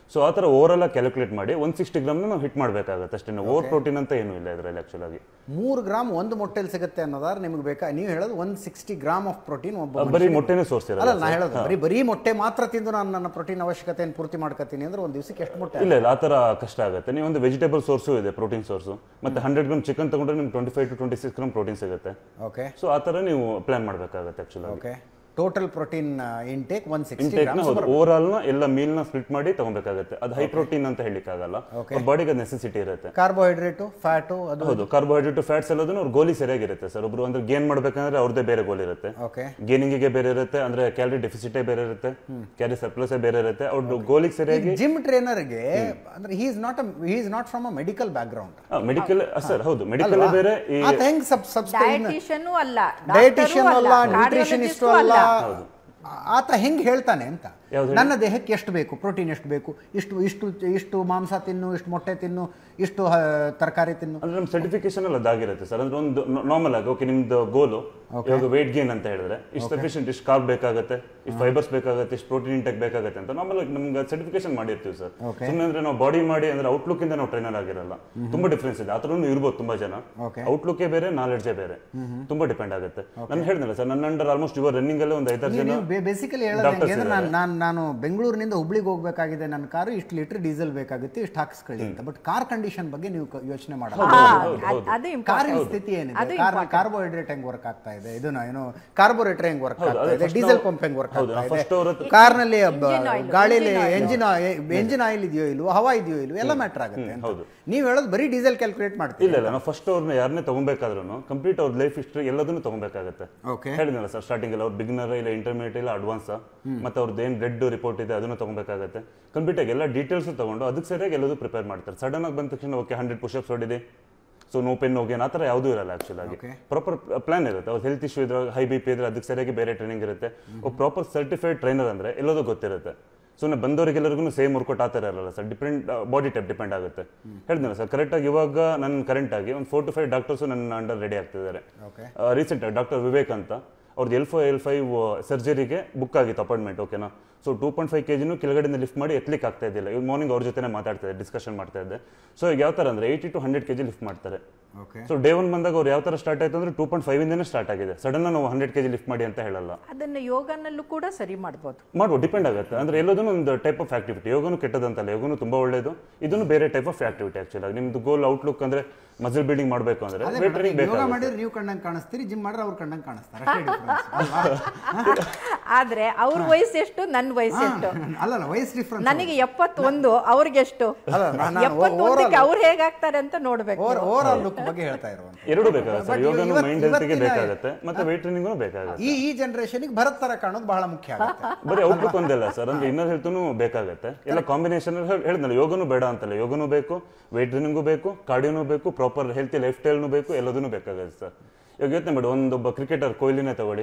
ಸೊ ಆ ಥರ ಓವರ್ ಆಗಿ ಕ್ಯಾಲ್ಕುಲೇಟ್ ಮಾಡಿ ಒನ್ ಸಿಕ್ಸ್ಟಿ ಗ್ರಾಮ್ನ ನಾವು ಹಿಟ್ ಮಾಡಬೇಕಾಗುತ್ತೆ ಅಷ್ಟೇ ಓವರ್ ಪ್ರೋಟೀನ್ ಅಂತ ಏನೂ ಇಲ್ಲ ಇದರಲ್ಲಿ ಆ್ಯಕ್ಚುಲ್ ಆಗಿ ಮೂರು ಗ್ರಾಮ್ ಒಂದು ಮೊಟ್ಟೆಲಿ ಸಿಗುತ್ತೆ ಅನ್ನೋದಾದ್ರೆ ನಿಮ್ಗೆ ಬೇಕಾ ನೀವು ಹೇಳೋದು one sixty gram of protein ಒಬ್ಬ ಬರೀ ಮನುಷ್ಯನಿಗೆ- ಮೊಟ್ಟೆನೇ ಸೋರ್ಸ್ ಅಲ್ಲ ಇರಲ್ಲ ನಾ ಹೇಳೋದು ಬರೀ ಬರೀ ಮೊಟ್ಟೆ ಮಾತ್ರ ತಿಂದು ನಾನು ನನ್ನ ಪ್ರೋಟೀನ್ ಅವಶ್ಯಕತೆಯನ್ನು ಪೂರ್ತಿ ಮಾಡ್ಕೊತೀನಿ ಅಂದ್ರೆ ಒಂದು ದಿವಸಕ್ಕೆ ಎಷ್ಟು ಮೊಟ್ಟೆ ಇಲ್ಲ ಇಲ್ಲ ಆ ಥರ ಕಷ್ಟ ಆಗುತ್ತೆ ನೀವು ಒಂದು ವೆಜಿಟೇಬಲ್ ಸೋರ್ಸು ಇದೆ ಪ್ರೋಟೀನ್ ಸೋರ್ಸು ಮತ್ತೆ ಹಂಡ್ರೆಡ್ ಗ್ರಾಮ್ ಚಿಕನ್ ತಗೊಂಡ್ರೆ ನಿಮ್ಗೆ twenty five to twenty six gram protein ಸಿಗುತ್ತೆ ಓಕೆ ಸೊ ಆ ಥರ ನೀವು ಪ್ಲಾನ್ ಮಾಡಬೇಕಾಗುತ್ತೆ ಆ್ಯಕ್ಚುಲಾಗಿ okay total protein intake one sixty ಇಂಟೇಕ್ನ ಹೌದು ಓವರ್ ಆಲ್ನ ಎಲ್ಲ ಮೀಲ್ನ ಸ್ಪ್ಲಿಟ್ ಮಾಡಿ ತಗೊಬೇಕಾಗುತ್ತೆ ಅದು ಹೈ ಪ್ರೋಟೀನ್ ಅಂತ ಹೇಳಿಕ್ಕಾಗಲ್ಲ ಬಾಡಿಗೆ ಅದು ನೆಸೆಸಿಟಿ ಇರುತ್ತೆ ಕಾರ್ಬೋಹೈಡ್ರೇಟು ಫ್ಯಾಟು ಅದು ಹೌದು ಕಾರ್ಬೋಹೈಡ್ರೇಟ್ ಫ್ಯಾಟ್ಸ್ ಎಲ್ಲದನ್ನು ಅವ್ರ ಗೋಲಿ ಸರಿಯಾಗಿರುತ್ತೆ ಸರ್ ಒಬ್ರು ಅಂದ್ರೆ ಗೇನ್ ಮಾಡ್ಬೇಕಂದ್ರೆ ಅವ್ರದ್ದೇ ಬೇರೆ ಗೋಲ್ ಇರುತ್ತೆ ಓಕೆ ಗೇನಿಂಗಿಗೆ ಬೇರೆ ಇರುತ್ತೆ ಅಂದ್ರೆ ಕ್ಯಾಲರಿ ಡೆಫಿಸಿಟೇ ಬೇರೆ ಇರುತ್ತೆ ಕ್ಯಾಲರಿ ಸರ್ಪ್ಲಸ್ ಬೇರೆ ಇರುತ್ತೆ ಅವ್ರ ಗೋಲಿಗೆ ಸರಿಯಾಗಿ ಜಿಮ್ ಟ್ರೈನರ್ಗೆ ಅಂದ್ರೆ he is not he is not from a medical background medical sir ಹೌದು ಮೆಡಿಕಲ್ ಬೇರೆ ಈ ಆತ ಹೆಂಗ್ ಸಬ್ ಸಬ್ಸ್ಟೈನ್ ಡಯಟಿಷಿಯನ್ ಅಲ್ಲ ಡಯಟಿಷಿಯನ್ doctor ಅಲ್ಲ ಅಲ್ಲ ನ್ಯೂಟ್ರಿಷನಿಸ್ಟ್ cardiologist ಅಲ್ಲ ಅಲ್ಲ ಆತ ಹೆಂಗ್ ಹೇಳ್ತಾನೆ ಅಂತ ಯಾವ್ದು ನನ್ನ ದೇಹಕ್ಕೆ ಎಷ್ಟು ಬೇಕು ಪ್ರೋಟೀನ್ ಎಷ್ಟು ಬೇಕು ಇಷ್ಟು ಇಷ್ಟು ಇಷ್ಟು ಮಾಂಸ ತಿನ್ನು ಇಷ್ಟು ಮೊಟ್ಟೆ ತಿನ್ನು ಇಷ್ಟು ಹ, ತರಕಾರಿ ತಿನ್ನು ಅಂದ್ರೆ ನಮ್ಮ ಸರ್ಟಿಫಿಕೇಶನ್ ಅಲ್ಲಿ ಅದಾಗಿರುತ್ತೆ ಸರ್ ಅಂದ್ರೆ ಒಂದು ನಾರ್ಮಲ್ ಆಗಿ ಓಕೆ ನಿಮ್ದು ಗೋಲು ಇವಾಗ ವೇಟ್ ಗೇನ್ ಅಂತ ಹೇಳಿದ್ರೆ ಇಷ್ಟು ಸಫಿಷಿಯಂಟ್ ಇಷ್ಟು ಕಾರ್ಬ್ ಬೇಕಾಗುತ್ತೆ ಇಷ್ಟು ಫೈಬರ್ಸ್ ಬೇಕಾಗುತ್ತೆ ಇಷ್ಟು ಪ್ರೋಟೀನ್ ಇಂಟೆಕ್ ಬೇಕಾಗುತ್ತೆ ಅಂತ ನಾರ್ಮಲ್ ಆಗಿ ನಮ್ಗೆ ಸರ್ಟಿಫಿಕೇಶನ್ ಮಾಡಿರ್ತೀವಿ ಸರ್ Okay. ಸುಮ್ಮನೆ ಅಂದ್ರೆ ನಾವು ಬಾಡಿ ಮಾಡಿ ಅಂದ್ರೆ ಔಟ್ಲುಕ್ ಇಂದ ನಾವು ಟ್ರೈನರ್ ಆಗಿರಲ್ಲ ತುಂಬಾ ಡಿಫ್ರೆನ್ಸ್ ಇದೆ ಆ ಥರನೂ ಇರ್ಬೋದು ತುಂಬಾ ಜನ Okay. ಔಟ್ಲುಕ್ಕೇ ಬೇರೆ ನಾಲೆಡ್ಜೇ ಬೇರೆ ತುಂಬಾ ಡಿಪೆಂಡ್ ಆಗುತ್ತೆ ನಾನು ಹೇಳಿದ್ನಲ್ಲ ಸರ್ ನನ್ನ ಅಂಡರ್ ಆಲ್ಮೋಸ್ಟ್ ಇವಾಗ ರನ್ನಿಂಗ್ ಅಲ್ಲಿ ಒಂದು ಐದಾರು ಜನ ನೀವು ಬೇಸಿಕಲಿ ಹೇಳೋದು Doctors ಹೆಂಗೆ ಅಂದ್ರೆ ಇದ್ದಾರೆ. ನಾನು ನಾನು ನಾನು ಬೆಂಗಳೂರಿನಿಂದ ಹುಬ್ಳಿಗೆ ಹೋಗ್ಬೇಕಾಗಿದೆ ನನ್ನ ಕಾರು ಇಷ್ಟು ಲೀಟರ್ ಡೀಸೆಲ್ ಬೇಕಾಗುತ್ತೆ ಇಷ್ಟು ಹಾಕಿಸ್ಕೊಳ್ಳಿ ಅಂತ ಬಟ್ ಕಾರ್ ಕಂಡೀಷನ್ ಬಗ್ಗೆ ನೀವು ಕ- ಯೋಚನೆ ಮಾಡಲ್ಲ ಹಾ, ಹೌದು, ಅದ್- ಹೌದು. ಅದು ಕಾರಿನ important. ಸ್ಥಿತಿ ಅದು ಏನಿದೆ ಕಾರ್ important. ಕಾರ್ಬೋಹೈಡ್ರೇಟ್ ಹೆಂಗ್ ವರ್ಕ್ ಆಗ್ತಾ ಇದೆ ಇದು ಏನು ಕಾರ್ಬೋರೇಟರ್ ಹೆಂಗ್ ವರ್ಕ್ ಹೌದು, ಆಗ್ತಾ ಅದೇ ಇದೆ first ಡೀಸೆಲ್ ನಾವು- ಪಂಪ್ ಹೆಂಗ್ ವರ್ಕ್ ಹೌದು, ಆಗ್ತಾ ನಾವು ಇದೆ first ಅವ್ರ ಹತ್ರ- ಕಾರ್ನಲ್ಲಿ Engine oil, ಗಾಳಿಲಿ engine oil. Engine engine oil ಇದೆಯೋ ಇಲ್ವೋ ಹವಾ ಇದೆಯೋ ಇಲ್ವೋ ಎಲ್ಲ ಮ್ಯಾಟರ್ ಆಗುತ್ತೆ ಅಂತ. ಹೌದು. ನೀವು ಹೇಳೋದು ಬರೀ ಡೀಸೆಲ್ ಕ್ಯಾಲ್ಕುಲೇಟ್ ಮಾಡ್ತೀವಿ ಇಲ್ಲ ಇಲ್ಲ ನಾವು ಫಸ್ಟ್ ಅವ್ರನ್ನ ಯಾರನ್ನೇ ತಗೊಬೇಕಾದ್ರೂ ಕಂಪ್ಲೀಟ್ ಅವ್ರ ಲೈಫ್ ಹಿಸ್ಟ್ರಿ ಎಲ್ಲದನ್ನು ತಗೊಬೇಕಾಗುತ್ತೆ ಓಕೆ ಹೇಳಿದ್ನಲ್ಲ ಸರ್ ಸ್ಟಾರ್ಟಿಂಗ್ ಅಲ್ಲಿ ಅವ್ರು ಬಿಗ್ನರ್ ಇಲ್ಲ ಇಂಟರ್ಮೀಡಿಯೇಟ್ ಇಲ್ಲ ಅಡ್ವಾನ್ಸ್ ಮತ್ತೆ ಅವ್ರದ್ದು ಏನು ರೆಡ್ ರಿಪೋರ್ಟ್ ಇದೆ ಅದನ್ನು ತಗೊಬೇಕಾಗುತ್ತೆ ಕಂಪ್ಲೀಟ್ ಆಗಿ ಎಲ್ಲ ಡೀಟೇಲ್ಸ್ ತಗೊಂಡು ಅದಕ್ಕೆ ಸರಿಯಾಗಿ ಎಲ್ಲದೂ ಪ್ರಿಪೇರ್ ಮಾಡ್ತಾರೆ ಸಡನ್ ಆಗಿ ಬಂದ ತಕ್ಷಣ ಓಕೆ ಹಂಡ್ರೆಡ್ ಪುಷಪ್ಸ್ ಹೊಡಿದೆ ಸೊ ನೋ ಪೆನ್ ಹೋಗಿ ಆ ಥರ ಯಾವುದೂ ಇರಲ್ಲ ಆಕ್ಚುಲ್ ಆಗಿ Okay. ಪ್ರಾಪರ್ ಪ್ಲಾನ್ ಇರುತ್ತೆ ಅವ್ರು ಹೆಲ್ತ್ ಇಶ್ಯೂ ಇದ್ರೆ ಹೈ ಬಿ ಪಿ ಇದ್ರೆ ಅದಕ್ಕೆ ಸರಿಯಾಗಿ ಬೇರೆ ಟ್ರೈನಿಂಗ್ ಇರುತ್ತೆ ಪ್ರಾಪರ್ ಸರ್ಟಿಫೈಡ್ ಟ್ರೈನರ್ ಅಂದ್ರೆ ಎಲ್ಲದೂ ಗೊತ್ತಿರುತ್ತೆ ಸುಮ್ಮನೆ ಬಂದವರಿಗೆಲ್ಲರಿಗೂ ಸೇಮ್ ವರ್ಕೌಟ್ ಆ ಥರ ಇರಲ್ಲ sir depend body type depend ಆಗುತ್ತೆ ಹೇಳಿದ್ನಲ್ಲ ಸರ್ ಕರೆಕ್ಟಾಗಿ ಇವಾಗ ನನ್ನ ಕರೆಂಟ್ ಆಗಿ ಒಂದು ಫೋರ್ ಟು ಫೈವ್ ಡಾಕ್ಟರ್ಸು ನನ್ನ ಅಂಡರ್ ರೆಡಿ ಆಗ್ತಿದ್ದಾರೆ ಓಕೆ ರೀಸೆಂಟ್ ಡಾಕ್ಟರ್ ವಿವೇಕ್ ಅಂತ ಅವ್ರದ್ದು ಎಲ್ ಫೈ ಎಲ್ ಫೈವ್ ಸರ್ಜರಿಗೆ ಬುಕ್ ಆಗಿತ್ತು ಅಪಾಯಿಂಟ್ಮೆಂಟ್ ಓಕೆನಾ so two point five K ಜಿನೂ ಕೆಳಗಡೆಯಿಂದ ಲಿಫ್ಟ್ ಮಾಡಿ ಎತ್ಲಿಕ್ಕೆ ಆಗ್ತಾ ಇದ್ದಿಲ್ಲ ಇವ್ರು ಮಾರ್ನಿಂಗ್ ಅವ್ರ ಜೊತೆ ಮಾತಾಡ್ತಾ ಇದ್ದೆ ಡಿಸ್ಕಷನ್ ಮಾಡ್ತಾ ಇದ್ದೆ ಸೊ ಈಗ ಯಾವ ಥರ ಅಂದರೆ eighty to hundred K G lift ಮಾಡ್ತಾರೆ ಓಕೆ ಸೊ ಡೇ ಒನ್ ಬಂದಾಗ ಅವ್ರು ಯಾವ ಥರ ಸ್ಟಾರ್ಟ್ ಆಯ್ತು ಅಂದರೆ ಟೂ ಪಾಯಿಂಟ್ ಫೈವ್ ಇಂದನೇ ಸ್ಟಾರ್ಟ್ ಆಗಿದೆ ಸಡನ್ ನಾವು ಹಂಡ್ರೆಡ್ ಕೆ ಜಿ ಲಿಫ್ಟ್ ಮಾಡಿ ಅಂತ ಹೇಳಲ್ಲ ಅದನ್ನ ಯೋಗನಲ್ಲೂ ಕೂಡ ಸರಿ ಮಾಡ್ಬೋದು ಮಾಡ್ಬೋದು ಡಿಪೆಂಡ್ ಆಗುತ್ತೆ ಅಂದ್ರೆ ಎಲ್ಲದೂ ಒಂದು ಟೈಪ್ ಆಫ್ ಆಕ್ಟಿವಿಟಿ ಯೋಗನು ಕೆಟ್ಟದಂತಲ್ಲ ಯೋಗನು ತುಂಬಾ ಒಳ್ಳೇದು ಇದನ್ನು ಬೇರೆ ಟೈಪ್ ಆಫ್ ಆಕ್ಟಿವಿಟಿ ಆಕ್ಚುಲಿ ನಿಮ್ದು ಗೋಲ್ ಔಟ್ಲುಕ್ ಅಂದ್ರೆ ಮಸಲ್ ಬಿಲ್ಡಿಂಗ್ ಮಾಡಬೇಕು ಅಂದ್ರೆ ಅದೇ weight training ಮೇಡಮ್, ಯೋಗ ಬೇಕಾಗುತ್ತೆ ಮಾಡಿದ್ರೆ ನೀವು ಕಂಡಂಗೆ ಕಾಣಿಸ್ತೀರಿ ಜಿಮ್ ಮಾಡಿದ್ರೆ ಅವ್ರು ಕಂಡಂಗೆ ಕಾಣಿಸ್ತಾರೆ ಅಷ್ಟೇ difference, ಅಲ್ವಾ? ಆದ್ರೆ ಅವ್ರ ವಯಸ್ಸೆಷ್ಟು ನನ್ನ ವಯಸ್ಸೆಷ್ಟು ಅಲ್ಲಲ್ಲ ವಯಸ್ಸು ಡಿಫ್ರೆನ್ಸ್ ನನಗೆ ಎಪ್ಪತ್ತೊಂದು ಅವ್ರಿಗೆಷ್ಟು ಅಲ್ಲ, ನಾನು- ನಾನು ಎಪ್ಪತ್ತೊಂದಕ್ಕೆ ಅವ್ರು ಹೇಗಾಗ್ತಾರೆ ಅಂತ ನೋಡ್ಬೇಕು ಓವರ್ ಓವರ್ ಆಲ್ ಲುಕ್ ಬಗ್ಗೆ ಹೇಳ್ತಾ ಇರುವಂತ ಎರಡು ಬೇಕಾಗುತ್ತೆ But ಸರ್ ಯೋಗನು ಇವತ್ತು- ಮೈಂಡ್ ಹೆಲ್ತ್ಗೆ ಇವತ್ತಿನ- ಬೇಕಾಗುತ್ತೆ ಮತ್ತೆ weight training ಬೇಕಾಗುತ್ತೆ ಈ ಈ ಜನರೇಷನ್ಗೆ ಭರತ್ ತರ ಕಾಣೋದು ಬಹಳ ಮುಖ್ಯ ಆಗುತ್ತೆ ಬರೀ ಔಟ್ಲುಕ್ ಒಂದಿಲ್ಲ ಸರ್ ಅಂದ್ರೆ ಇನ್ನರ್ ಹೆಲ್ತ್ನು ಬೇಕಾಗುತ್ತೆ ಎಲ್ಲ ಕಾಂಬಿನೇಷನ್ ಹೇಳಿದ್ನಲ್ಲ ಯೋಗನು ಬೇಡ ಅಂತಲ್ಲ ಯೋಗನು ಬೇಕು ವೇಟ್ ಟ್ರೈನಿಂಗು ಬೇಕು ಕಾರ್ಡಿಯೋನು ಬೇಕು ಪ್ರಾಪರ್ ಹೆಲ್ತಿ ಲೈಫ್ ಸ್ಟೈಲ್ನು ಬೇಕು ಎಲ್ಲದನ್ನು ಬೇಕಾಗುತ್ತೆ ಸರ್ ಇವಾಗ ಯೋಚನೆ ಮಾಡಿ ಒಂದೊಬ್ಬ ಕ್ರಿಕೆಟರ್ ಕೊಹ್ಲಿನೇ ತಗೊಳ್ಳಿ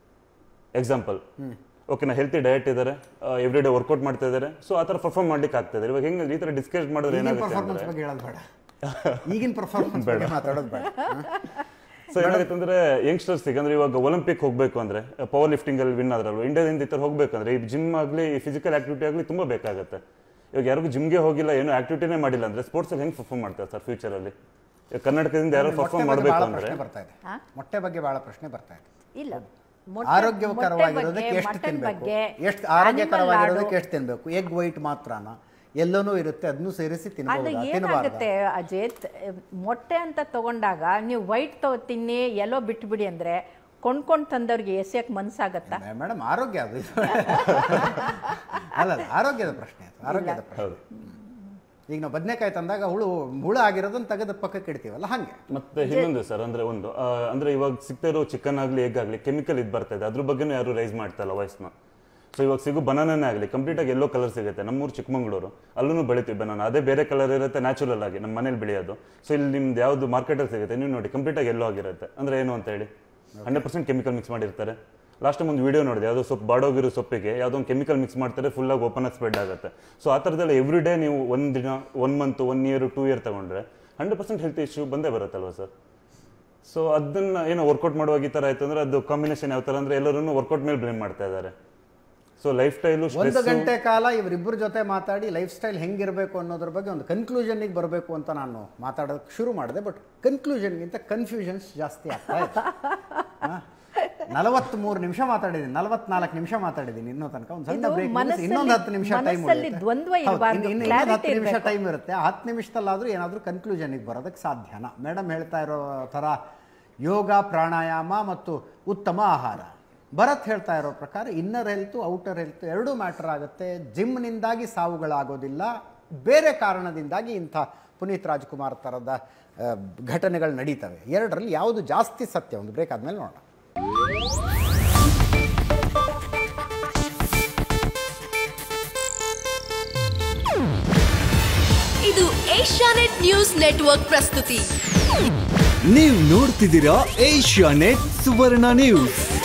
ಎಕ್ಸಾಂಪಲ್ ಓಕೆನಾ ಹೆಲ್ತಿ ಡಯಟ್ ಇದ್ದಾರೆ ಎವ್ರಿ ಡೇ ವರ್ಕೌಟ್ ಮಾಡ್ತಾ ಇದ್ದಾರೆ ಸೊ ಆ ಥರ ಪರ್ಫಾರ್ಮ್ ಮಾಡ್ಲಿಕ್ಕೆ ಆಗ್ತಾ ಇದೆ ಇವಾಗ ಹೆಂಗೆ ಈ ಥರ ಡಿಸ್ಕಸ್ ಮಾಡಿದ್ರೆ ಈಗಿನ ಏನಾಗುತ್ತೆ ಪರ್ಫಾರ್ಮೆನ್ಸ್ ಅಂದ್ರೆ ಬಗ್ಗೆ ಹೇಳೋದು ಬೇಡ ಈಗಿನ ಪರ್ಫಾರ್ಮೆನ್ಸ್ ಬಗ್ಗೆ ಮಾತಾಡೋದು ಬೇಡ ಹ? ಸೊ ಏನಾಗುತ್ತೆ ಅಂದ್ರೆ ಯಂಗ್ಸ್ಟರ್ಸ್ ಅಂದ್ರೆ ಇವಾಗ ಒಲಿಂಪಿಕ್ ಹೋಗ್ಬೇಕು ಅಂದ್ರೆ ಪವರ್ ಲಿಫ್ಟಿಂಗ್ ಅಲ್ಲಿ ವಿನ್ ಆದ್ರಲ್ವ ಇಂಡಿಯಾದಿಂದ ಈ ತರ ಹೋಗ್ಬೇಕಂದ್ರೆ ಈ ಜಿಮ್ ಆಗ್ಲಿ ಈ ಫಿಸಿಕಲ್ ಆಕ್ಟಿವಿಟಿ ಆಗ್ಲಿ ತುಂಬಾ ಬೇಕಾಗುತ್ತೆ ಇವಾಗ ಯಾರಿಗೂ ಜಿಮ್ಗೆ ಹೋಗಿಲ್ಲ ಏನು ಆಕ್ಟಿವಿಟಿನೇ ಮಾಡಿಲ್ಲ ಅಂದ್ರೆ ಸ್ಪೋರ್ಟ್ಸ್ ಅಲ್ಲಿ ಹೆಂಗ್ ಪರ್ಫಾರ್ಮ್ ಮಾಡ್ತಾರೆ ಸರ್ ಫ್ಯೂಚರ್ ಅಲ್ಲಿ ಇವಾಗ ಕರ್ನಾಟಕದಿಂದ ಯಾರು ಮೊಟ್ಟೆ ಪರ್ಫಾರ್ಮ್ ಬಗ್ಗೆ ಮಾಡಬೇಕು ಬಹಳ ಅಂದ್ರೆ ಪ್ರಶ್ನೆ ಬರ್ತಾ ಇದೆ ಮೊಟ್ಟೆ ಬಗ್ಗೆ ಬಹಳ ಪ್ರಶ್ನೆ ಬರ್ತಾ ಇದೆ ಇಲ್ಲ ಮೊಟ್ಟೆ- ಆರೋಗ್ಯಕರವಾಗಿರೋದಕ್ಕೆ ಮೊಟ್ಟೆ ಎಷ್ಟು ಬಗ್ಗೆ, ತಿನ್ಬೇಕು ಬಗ್ಗೆ, ಎಷ್ಟು animal ಆರೋಗ್ಯಕರವಾಗಿರೋದಕ್ಕೆ ಲಾಡು. ಎಷ್ಟು ತಿನ್ಬೇಕು ಎಗ್ ವೈಟ್ ಮಾತ್ರನ ಎಲ್ಲನೂ ಇರುತ್ತೆ ಅದನ್ನು ಸೇರಿಸಿ ಅದು ತಿನ್ಬಹುದು ತಿನ್ನಬಾರ್ದು ಏನಾಗುತ್ತೆ ಅಜೇತ್ ಮೊಟ್ಟೆ ಅಂತ ತಗೊಂಡಾಗ ನೀವು ವೈಟ್ ತಗೋ ತಿನ್ನಿ ಎಲ್ಲೋ ಬಿಟ್ಬಿಡಿ ಅಂದ್ರೆ ಕೊಂಡ್ಕೊಂಡು ತಂದವ್ರಿಗೆ ಎಸೆಯಕ್ ಮನ್ಸಾಗತ್ತಾ ಮೇಡಮ್ ಆರೋಗ್ಯ ಅದು ಅಲ್ಲ ಆರೋಗ್ಯದ ಪ್ರಶ್ನೆ ಅದು ಆರೋಗ್ಯದ ಪ್ರಶ್ನೆ ಹೌದು ಈಗ ನಾವು ಬದನೆಕಾಯಿ ತಂದಾಗ ಹುಳು ಹುಳು ಆಗಿರೋದನ್ನ ತೆಗೆದು ಪಕ್ಕಕ್ಕೆ ಇಡ್ತೀವಲ್ಲ ಹಂಗೆ ಮತ್ತೆ ಇನ್ನೊಂದು ಸರ್ ಅಂದ್ರೆ ಒಂದು ಆ, ಅಂದ್ರೆ ಇವಾಗ ಸಿಗ್ತಾ ಇರೋ ಚಿಕನ್ ಆಗ್ಲಿ ಎಗ್ ಆಗ್ಲಿ ಕೆಮಿಕಲ್ ಇದು ಬರ್ತಾ ಇದೆ ಅದ್ರ ಬಗ್ಗೆನೂ ಯಾರು ರೈಸ್ ಮಾಡ್ತಾ ಇಲ್ಲ ವಾಯ್ಸ್ನ ಸೊ ಇವಾಗ ಸಿಗೋ ಬನಾನೇ ಆಗಲಿ ಕಂಪ್ಲೀಟ್ ಆಗಿ ಎಲ್ಲೋ ಕಲರ್ ಸಿಗುತ್ತೆ ನಮ್ಮೂರು ಚಿಕ್ಕಮಂಗ್ಳೂರು ಅಲ್ಲೂ ಬೆಳಿತೀವಿ ಬನಾನ ಅದೇ ಬೇರೆ ಕಲರ್ ಇರುತ್ತೆ ನ್ಯಾಚುರಲ್ ಆಗಿ ನಮ್ಮ ಮನೇಲಿ ಬೆಳೆಯೋದು ಸೊ ಇಲ್ಲಿ ನಿಮ್ದು ಯಾವ್ದು ಮಾರ್ಕೆಟಲ್ಲಿ ಸಿಗುತ್ತೆ ನೀವು ನೋಡಿ ಕಂಪ್ಲೀಟ್ ಆಗಿ ಎಲ್ಲೋ ಆಗಿರುತ್ತೆ ಅಂದ್ರೆ ಏನು ಅಂತ ಹೇಳಿ ಹಂಡ್ರೆಡ್ ಪರ್ಸೆಂಟ್ ಕೆಮಿಕಲ್ ಮಿಕ್ಸ್ ಮಾಡಿರ್ತಾರೆ ಲಾಸ್ಟ್ ಟೈಮ್ ಒಂದು ವಿಡಿಯೋ ನೋಡಿದೆ ಯಾವುದೋ ಸೊಪ್ಪು ಬಾಡೋಗಿರೋ ಸೊಪ್ಪಿಗೆ ಯಾವುದೋ ಒಂದು ಕೆಮಿಕಲ್ ಮಿಕ್ಸ್ ಮಾಡ್ತಾರೆ ಫುಲ್ ಆಗಿ ಓಪನ್ ಆಗಿ ಸ್ಪ್ರೆಡ್ ಆಗುತ್ತೆ ಸೊ ಆ ಥರದ್ದೆಲ್ಲ ಎವ್ರಿ ಡೇ ನೀವು ಒಂದು ದಿನ one month one year two year ತಗೊಂಡ್ರೆ ಹಂಡ್ರೆಡ್ ಪರ್ಸೆಂಟ್ ಹೆಲ್ತ್ ಇಶ್ಯೂ ಬಂದೇ ಬರುತ್ತಲ್ವ ಸರ್ ಸೊ ಅದನ್ನ ಏನೋ ವರ್ಕೌಟ್ ಮಾಡುವಾಗ ಈ ಥರ ಆಯ್ತು ಅಂದ್ರೆ ಅದು ಕಾಂಬಿನೇಷನ್ ಯಾವ ಥರ ಅಂದ್ರೆ ಎಲ್ಲರೂ ವರ್ಕೌಟ್ ಮೇಲೆ ಬ್ಲೇಮ್ ಮಾಡ್ತಾ ಇದ್ದಾರೆ ಸೊ ಲೈಫ್ ಸ್ಟೈಲು ಒಂದು ಗಂಟೆ ಕಾಲ ಇವರಿಬ್ಬರ ಜೊತೆ ಮಾತಾಡಿ ಲೈಫ್ ಸ್ಟೈಲ್ ಹೆಂಗಿರಬೇಕು ಅನ್ನೋದ್ರ ಬಗ್ಗೆ ಒಂದು ಕನ್ಕ್ಲೂಷನ್ಗೆ ಬರಬೇಕು ಅಂತ ನಾನು ಮಾತಾಡೋದಕ್ಕೆ ಶುರು ಮಾಡಿದೆ ಬಟ್ ಕನ್ಕ್ಲೂಷನ್ಗಿಂತ ಕನ್ಫ್ಯೂಷನ್ಸ್ ಜಾಸ್ತಿ ಆಗ್ತಾ ಇದೆ ನಲವತ್ತ್ಮೂರು ನಿಮಿಷ ಮಾತಾಡಿದ್ದೀನಿ ನಲವತ್ನಾಲ್ಕು ನಿಮಿಷ ಮಾತಾಡಿದ್ದೀನಿ ಇನ್ನೂ ತನಕ ಒಂದು ಸಣ್ಣ ಇದು ಬ್ರೇಕ್ ಮನಸ್ಸಲ್ಲಿ- ಇನ್ನೊಂದು ಹತ್ತು ನಿಮಿಷ ಟೈಮ್ ಮನಸ್ಸಲ್ಲಿ ದ್ವಂದ್ವ ಇರ್ಬಾರ್ದು, ಇನ್ನೊಂದು clarity ಹತ್ತು ನಿಮಿಷ ಇರ್ಬೇಕು. ಟೈಮ್ ಇರುತ್ತೆ ಆ ಹತ್ತು ನಿಮಿಷದಲ್ಲಾದರೂ ಏನಾದರೂ ಕನ್ಕ್ಲೂಷನ್ಗೆ ಬರೋದಕ್ಕೆ ಸಾಧ್ಯನಾ ಮೇಡಮ್ ಹೇಳ್ತಾ ಇರೋ ಥರ ಯೋಗ ಪ್ರಾಣಾಯಾಮ ಮತ್ತು ಉತ್ತಮ ಆಹಾರ ಭರತ್ ಹೇಳ್ತಾ ಇರೋ ಪ್ರಕಾರ ಇನ್ನರ್ ಹೆಲ್ತು ಔಟರ್ ಹೆಲ್ತ್ ಎರಡೂ ಮ್ಯಾಟರ್ ಆಗುತ್ತೆ ಜಿಮ್ನಿಂದಾಗಿ ಸಾವುಗಳಾಗೋದಿಲ್ಲ ಬೇರೆ ಕಾರಣದಿಂದಾಗಿ ಇಂಥ ಪುನೀತ್ ರಾಜ್ಕುಮಾರ್ ಥರದ ಆ, ಘಟನೆಗಳು ನಡೀತವೆ ಎರಡರಲ್ಲಿ ಯಾವುದು ಜಾಸ್ತಿ ಸತ್ಯ ಒಂದು ಬ್ರೇಕ್ ಆದಮೇಲೆ ನೋಡೋಣ ಇದು ಏಷ್ಯಾನೆಟ್ ನ್ಯೂಸ್ ನೆಟ್ವರ್ಕ್ ಪ್ರಸ್ತುತಿ ನೀವು ನೋಡ್ತಿದ್ದೀರಾ ಏಷ್ಯಾ ನೆಟ್ ಸುವರ್ಣ ನ್ಯೂಸ್